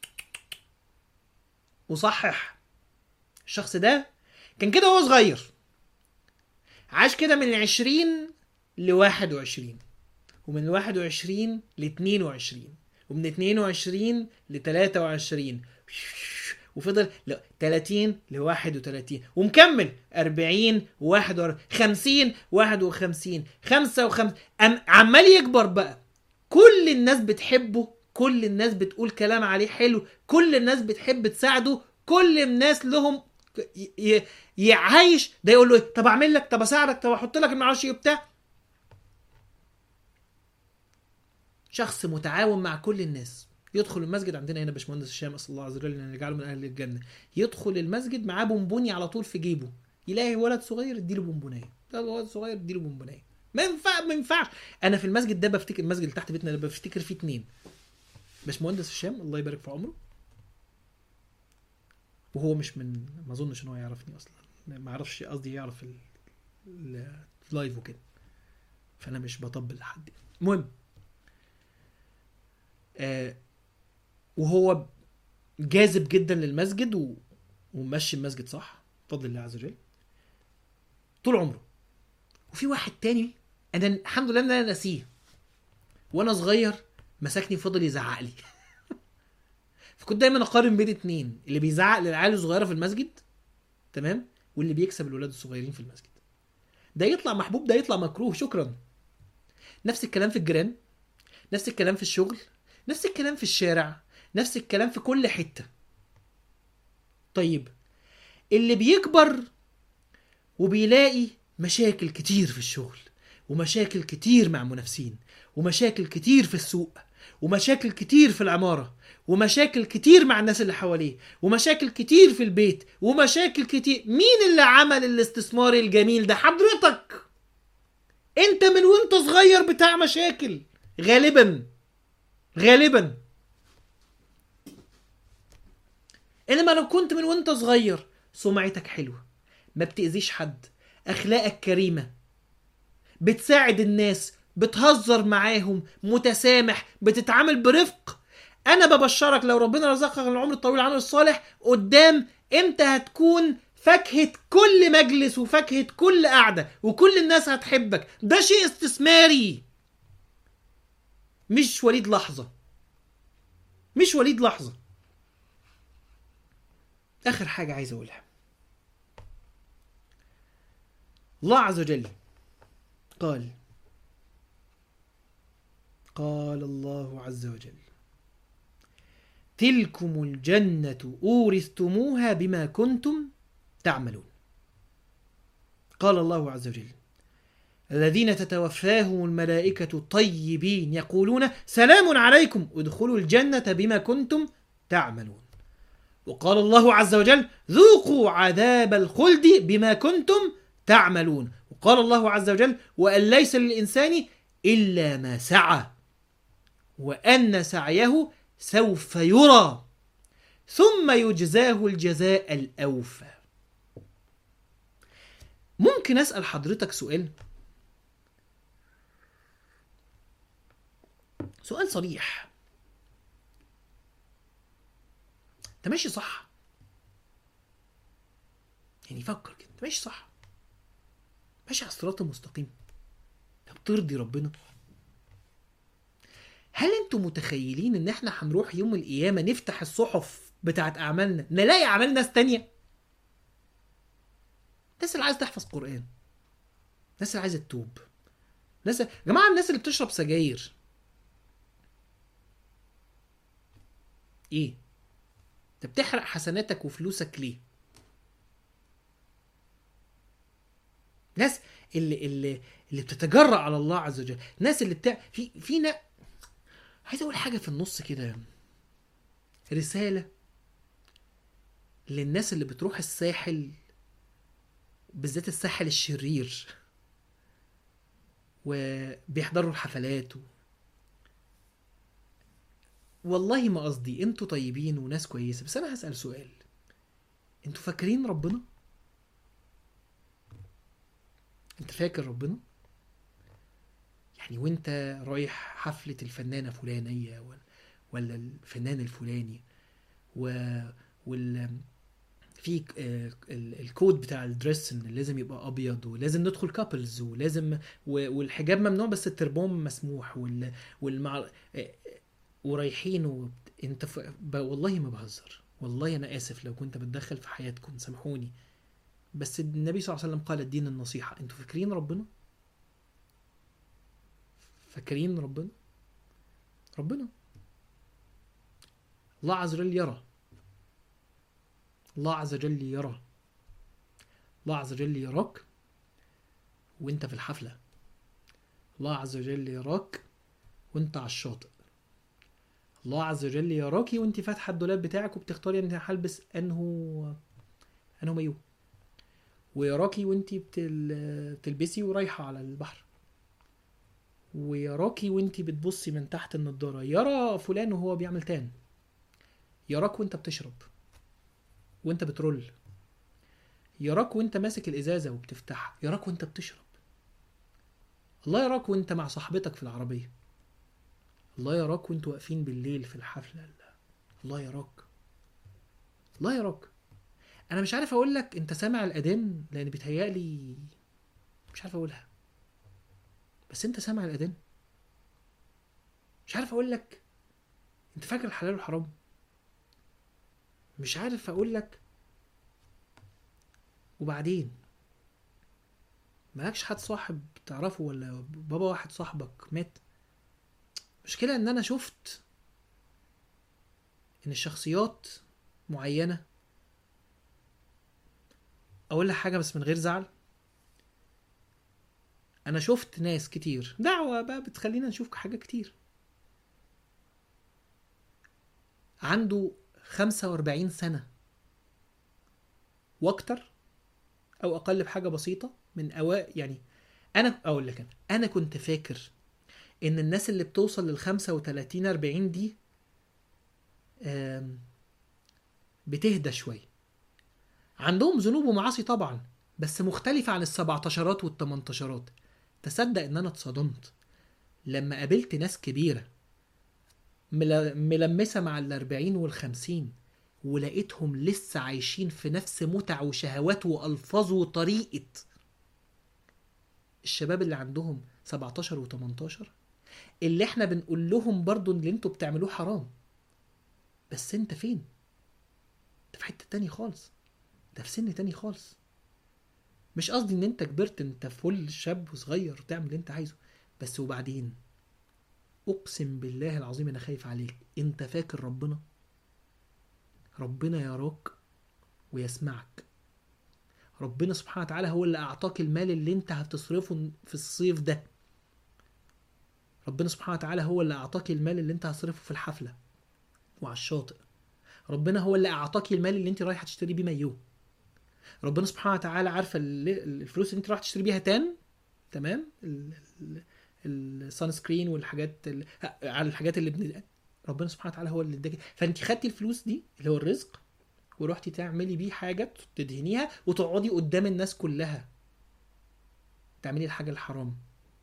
وصحح الشخص ده كان كده وهو صغير عاش كده من 20 ل 21 ومن 21 ل 22 ومن 22 ل 23 وفضل لا 30 ل 31 ومكمل 40 41 50 51 55 أم عمال يكبر بقى كل الناس بتحبه كل الناس بتقول كلام عليه حلو كل الناس بتحب تساعده كل الناس لهم ي- ي- يعايش ده يقول له إيه؟ طب اعمل لك طب اساعدك طب احط لك معرفش ايه بتاع شخص متعاون مع كل الناس يدخل المسجد عندنا هنا باشمهندس هشام اسال الله عز وجل ان يجعله من اهل الجنه يدخل المسجد معاه بونبوني على طول في جيبه يلاقي ولد صغير اديله بونبونيه ده ولد صغير اديله بونبونيه ما ينفع ما ينفعش انا في المسجد ده بفتكر المسجد اللي تحت بيتنا ده بفتكر فيه اتنين باشمهندس هشام الله يبارك في عمره وهو مش من ما اظنش ان هو يعرفني اصلا ما اعرفش قصدي يعرف ال- ال- اللايف وكده فانا مش بطبل لحد المهم آه وهو جاذب جدا للمسجد و... ومشي المسجد صح بفضل الله عز وجل طول عمره وفي واحد تاني انا الحمد لله ان انا ناسيه وانا صغير مسكني فضل يزعق لي فكنت دايما اقارن بين اتنين اللي بيزعق للعيال الصغيره في المسجد تمام واللي بيكسب الولاد الصغيرين في المسجد ده يطلع محبوب ده يطلع مكروه شكرا نفس الكلام في الجيران نفس الكلام في الشغل نفس الكلام في الشارع نفس الكلام في كل حته طيب اللي بيكبر وبيلاقي مشاكل كتير في الشغل ومشاكل كتير مع منافسين ومشاكل كتير في السوق ومشاكل كتير في العمارة ومشاكل كتير مع الناس اللي حواليه ومشاكل كتير في البيت ومشاكل كتير مين اللي عمل الاستثمار الجميل ده حضرتك انت من وانت صغير بتاع مشاكل غالبا غالبا انما لو كنت من وانت صغير سمعتك حلوه ما بتأذيش حد اخلاقك كريمه بتساعد الناس بتهزر معاهم متسامح بتتعامل برفق انا ببشرك لو ربنا رزقك العمر الطويل العمل الصالح قدام انت هتكون فاكهة كل مجلس وفاكهة كل قعدة وكل الناس هتحبك ده شيء استثماري مش وليد لحظة مش وليد لحظة آخر حاجة عايز أقولها الله عز وجل قال قال الله عز وجل تلكم الجنة أورثتموها بما كنتم تعملون قال الله عز وجل الذين تتوفاهم الملائكة طيبين يقولون سلام عليكم ادخلوا الجنة بما كنتم تعملون وقال الله عز وجل ذوقوا عذاب الخلد بما كنتم تعملون وقال الله عز وجل وأن ليس للإنسان إلا ما سعى وأن سعيه سوف يرى ثم يجزاه الجزاء الأوفى ممكن أسأل حضرتك سؤال سؤال صريح انت ماشي صح يعني فكر كده انت ماشي صح ماشي على الصراط المستقيم طب ترضي ربنا هل انتم متخيلين ان احنا هنروح يوم القيامه نفتح الصحف بتاعت اعمالنا نلاقي اعمال ناس تانية الناس اللي عايزه تحفظ قران الناس اللي عايزه تتوب ناس يا جماعه الناس اللي بتشرب سجاير ايه انت بتحرق حسناتك وفلوسك ليه ناس اللي اللي اللي بتتجرأ على الله عز وجل ناس اللي بتاع في في نا... عايز اقول حاجه في النص كده رساله للناس اللي بتروح الساحل بالذات الساحل الشرير وبيحضروا الحفلات و... والله ما قصدي انتوا طيبين وناس كويسه بس انا هسأل سؤال انتوا فاكرين ربنا انت فاكر ربنا يعني وانت رايح حفلة الفنانة فلانية ولا- ولا الفنان الفلاني و وال في ك- آه، ال- الكود بتاع الدريس ان لازم يبقى ابيض ولازم ندخل كابلز ولازم و- والحجاب ممنوع بس التربون مسموح وال والمع آه، ورايحين و... انت ف... ب... والله ما بهزر والله انا اسف لو كنت بتدخل في حياتكم سامحوني بس النبي صلى الله عليه وسلم قال الدين النصيحة انتوا فاكرين ربنا فاكرين ربنا ربنا الله عز وجل يرى الله عز وجل يرى الله عز وجل يراك وانت في الحفلة الله عز وجل يراك وانت على الشاطئ الله عز وجل يراكي وانت فاتحه الدولاب بتاعك وبتختاري انت هلبس انه انه مايو ويراكي وانت بتل... بتلبسي ورايحه على البحر ويراكي وانت بتبصي من تحت النضاره يرى فلان وهو بيعمل تان يراك وانت بتشرب وانت بترول يراك وانت ماسك الازازه وبتفتحها يراك وانت بتشرب الله يراك وانت مع صاحبتك في العربيه الله يراك وانتوا واقفين بالليل في الحفله الله يراك الله يراك انا مش عارف اقول لك انت سامع الاذان لان بيتهيألي مش عارف اقولها بس انت سامع الاذان مش عارف اقول لك انت فاكر الحلال والحرام مش عارف اقول لك وبعدين مالكش حد صاحب تعرفه ولا بابا واحد صاحبك مات مشكلة ان انا شفت ان الشخصيات معينة اقول لك حاجة بس من غير زعل انا شفت ناس كتير دعوة بقى بتخلينا نشوف حاجات كتير عنده 45 سنة واكتر او اقل بحاجة بسيطة من اوائل يعني انا اقول لك انا انا كنت فاكر ان الناس اللي بتوصل لل 35 40 دي آم، بتهدى شويه عندهم ذنوب ومعاصي طبعا بس مختلفة عن السبعتاشرات والتمنتاشرات تصدق ان انا اتصدمت لما قابلت ناس كبيرة مل- ملمسة مع الاربعين والخمسين ولقيتهم لسه عايشين في نفس متع وشهوات والفاظ وطريقة الشباب اللي عندهم 17 و18 اللي احنا بنقول لهم برضو اللي انتوا بتعملوه حرام بس انت فين انت في حتة تاني خالص ده في سن تاني خالص مش قصدي ان انت كبرت انت فل شاب وصغير تعمل اللي انت عايزه بس وبعدين اقسم بالله العظيم انا خايف عليك انت فاكر ربنا ربنا يراك ويسمعك ربنا سبحانه وتعالى هو اللي اعطاك المال اللي انت هتصرفه في الصيف ده ربنا سبحانه وتعالى هو اللي اعطاك المال اللي انت هتصرفه في الحفله وعلى الشاطئ ربنا هو اللي اعطاك المال اللي انت رايحه تشتري بيه مايوه ربنا سبحانه وتعالى عارفه اللي- الفلوس اللي انت رايح تشتري بيها تان تمام السان سكرين والحاجات ال- على الحاجات اللي بن... ربنا سبحانه وتعالى هو اللي اداك فانت خدتي الفلوس دي اللي هو الرزق ورحتي تعملي بيه حاجه تدهنيها وتقعدي قدام الناس كلها تعملي الحاجه الحرام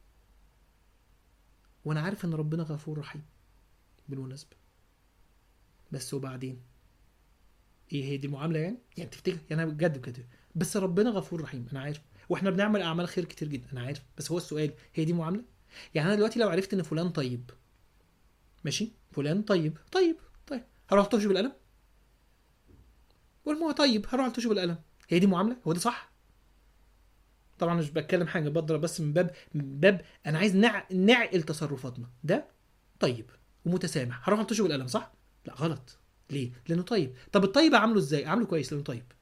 وانا عارف ان ربنا غفور رحيم بالمناسبه بس وبعدين ايه هي دي معامله يعني يعني تفتكر يعني انا بجد بجد بس ربنا غفور رحيم انا عارف واحنا بنعمل اعمال خير كتير جدا انا عارف بس هو السؤال هي دي معامله يعني انا دلوقتي لو عرفت ان فلان طيب ماشي فلان طيب طيب طيب هروح الطش بالقلم والما هو طيب هروح الطش بالقلم هي دي معامله هو ده صح طبعا مش بتكلم حاجه بضرب بس من باب من باب انا عايز نع... نعقل تصرفاتنا ده طيب ومتسامح هروح الطشه بالقلم صح لا غلط ليه لانه طيب طب الطيب اعمله ازاي اعمله كويس لانه طيب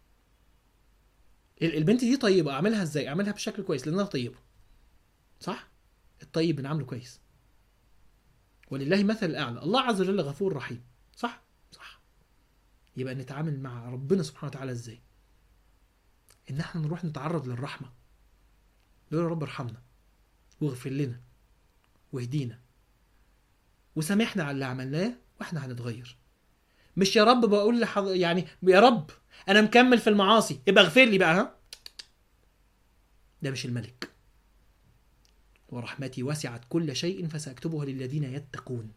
ال- البنت دي طيبه اعملها ازاي اعملها بشكل كويس لانها طيبه صح الطيب بنعمله كويس ولله مثل الاعلى الله عز وجل غفور رحيم صح صح يبقى نتعامل مع ربنا سبحانه وتعالى ازاي ان احنا نروح نتعرض للرحمه نقول يا رب ارحمنا واغفر لنا واهدينا وسامحنا على اللي عملناه واحنا هنتغير مش يا رب بقول لحض... يعني يا رب انا مكمل في المعاصي يبقى اغفر لي بقى ها ده مش الملك ورحمتي وسعت كل شيء فساكتبها للذين يتقون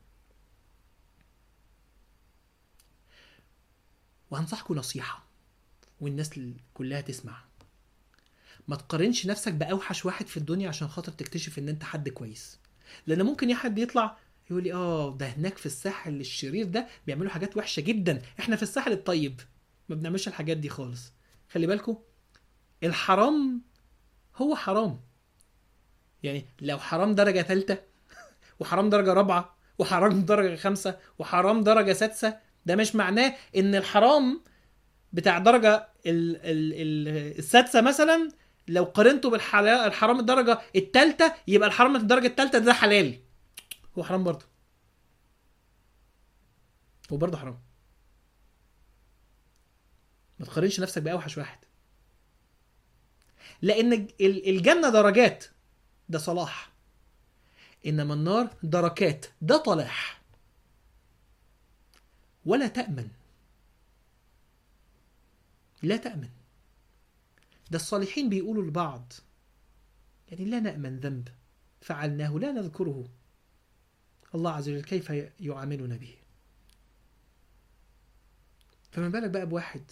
وهنصحكم نصيحه والناس كلها تسمع ما تقارنش نفسك باوحش واحد في الدنيا عشان خاطر تكتشف ان انت حد كويس لان ممكن يا حد يطلع يقول لي اه ده هناك في الساحل الشرير ده بيعملوا حاجات وحشه جدا احنا في الساحل الطيب ما بنعملش الحاجات دي خالص خلي بالكم الحرام هو حرام يعني لو حرام درجه ثالثه وحرام درجه رابعه وحرام درجه خمسه وحرام درجه سادسه ده مش معناه ان الحرام بتاع درجه ال ال ال السادسه مثلا لو قارنته بالحلال الحرام الدرجه الثالثه يبقى الحرام الدرجه الثالثه ده حلال هو حرام برضه هو برضه حرام ما تقارنش نفسك باوحش واحد لان ال- الجنه درجات ده صلاح انما النار دركات ده طلاح ولا تامن لا تامن ده الصالحين بيقولوا لبعض يعني لا نامن ذنب فعلناه لا نذكره الله عز وجل كيف يعاملنا به فما بالك بقى بواحد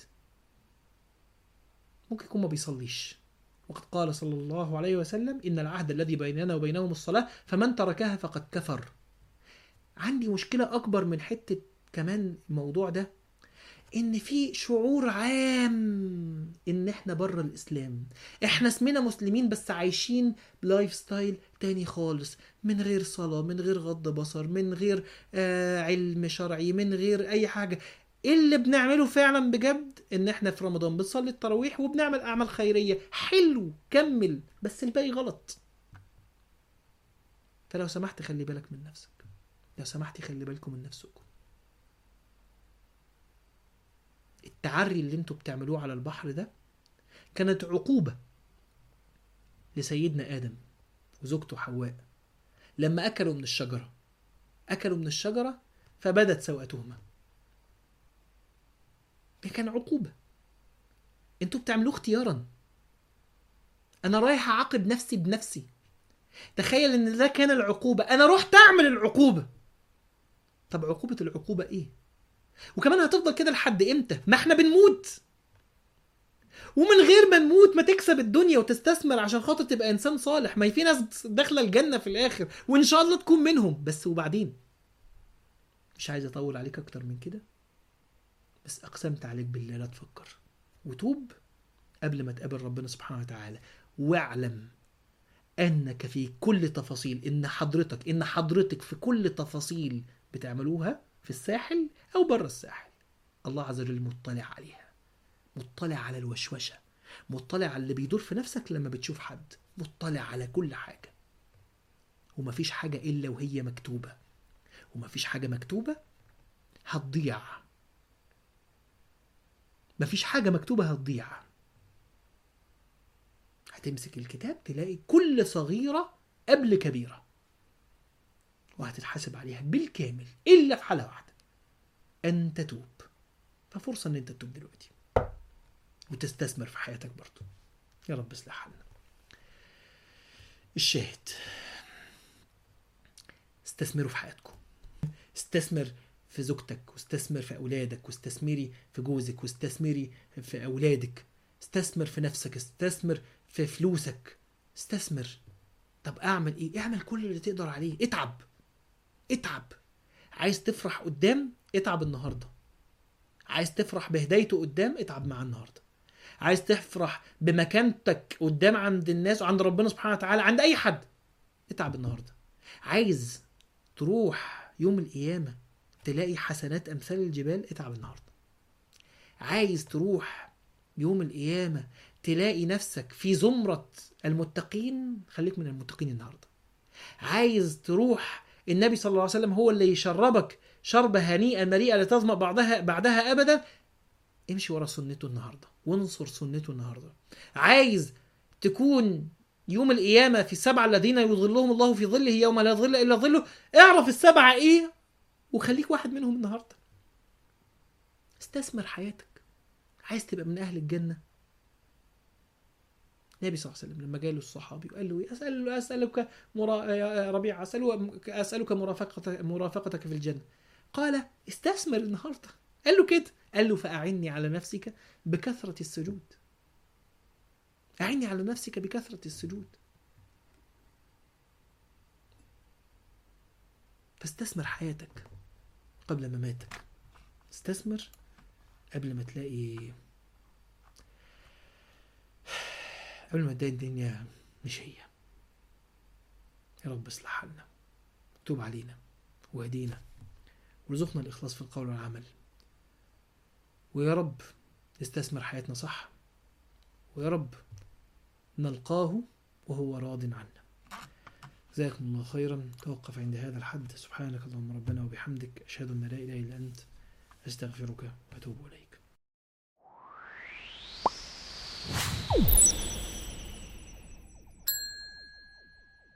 ممكن يكون ما بيصليش وقد قال صلى الله عليه وسلم إن العهد الذي بيننا وبينهم الصلاة فمن تركها فقد كفر عندي مشكلة أكبر من حتة كمان الموضوع ده إن في شعور عام إن إحنا بره الإسلام إحنا اسمنا مسلمين بس عايشين بلايف ستايل تاني خالص من غير صلاة من غير غض بصر من غير آه علم شرعي من غير أي حاجة اللي بنعمله فعلا بجد ان احنا في رمضان بنصلي التراويح وبنعمل اعمال خيريه حلو كمل بس الباقي غلط فلو سمحت خلي بالك من نفسك لو سمحتي خلي بالكم من نفسكم التعري اللي انتوا بتعملوه على البحر ده كانت عقوبة لسيدنا آدم وزوجته حواء لما أكلوا من الشجرة أكلوا من الشجرة فبدت سوءتهما ده كان عقوبة انتوا بتعملوه اختيارا انا رايح اعاقب نفسي بنفسي تخيل ان ده كان العقوبة انا رحت اعمل العقوبة طب عقوبة العقوبة ايه وكمان هتفضل كده لحد امتى ما احنا بنموت ومن غير ما نموت ما تكسب الدنيا وتستثمر عشان خاطر تبقى انسان صالح ما هي في ناس داخله الجنه في الاخر وان شاء الله تكون منهم بس وبعدين مش عايز اطول عليك اكتر من كده بس اقسمت عليك بالله لا تفكر وتوب قبل ما تقابل ربنا سبحانه وتعالى واعلم انك في كل تفاصيل ان حضرتك ان حضرتك في كل تفاصيل بتعملوها في الساحل او بره الساحل الله عز وجل مطلع عليها مطلع على الوشوشه مطلع على اللي بيدور في نفسك لما بتشوف حد مطلع على كل حاجه ومفيش حاجه الا وهي مكتوبه ومفيش حاجه مكتوبه هتضيع مفيش حاجة مكتوبة هتضيع هتمسك الكتاب تلاقي كل صغيرة قبل كبيرة وهتتحاسب عليها بالكامل إلا في حالة واحدة أن تتوب ففرصة أن أنت تتوب دلوقتي وتستثمر في حياتك برضو يا رب اصلح حالنا الشاهد استثمروا في حياتكم استثمر في زوجتك واستثمر في اولادك واستثمري في جوزك واستثمري في اولادك استثمر في نفسك استثمر في فلوسك استثمر طب اعمل ايه اعمل كل اللي تقدر عليه اتعب اتعب عايز تفرح قدام اتعب النهارده عايز تفرح بهدايته قدام اتعب معاه النهارده عايز تفرح بمكانتك قدام عند الناس وعند ربنا سبحانه وتعالى عند اي حد اتعب النهارده عايز تروح يوم القيامه تلاقي حسنات امثال الجبال اتعب النهارده عايز تروح يوم القيامه تلاقي نفسك في زمره المتقين خليك من المتقين النهارده عايز تروح النبي صلى الله عليه وسلم هو اللي يشربك شربة هنيئة مريئة لا تظمأ بعدها بعدها أبدا امشي ورا سنته النهارده وانصر سنته النهارده عايز تكون يوم القيامة في السبعة الذين يظلهم الله في ظله يوم لا ظل إلا ظله اعرف السبعة إيه وخليك واحد منهم النهارده استثمر حياتك عايز تبقى من أهل الجنة النبي صلى الله عليه وسلم لما جاله الصحابي وقال له إيه؟ أسأل أسألك مرا... يا ربيع أسألك, أسألك مرافقتك مرافقتك في الجنة قال استثمر النهارده قال له كده قال له فأعني على نفسك بكثرة السجود أعني على نفسك بكثرة السجود فاستثمر حياتك قبل مماتك استثمر قبل ما تلاقي قبل ما تلاقي الدنيا مش هي يا رب اصلح حالنا توب علينا واهدينا وارزقنا الإخلاص في القول والعمل ويا رب نستثمر حياتنا صح ويا رب نلقاه وهو راض عنا جزاكم الله خيرا توقف عند هذا الحد سبحانك اللهم ربنا وبحمدك أشهد أن لا إله إلا أنت أستغفرك وأتوب إليك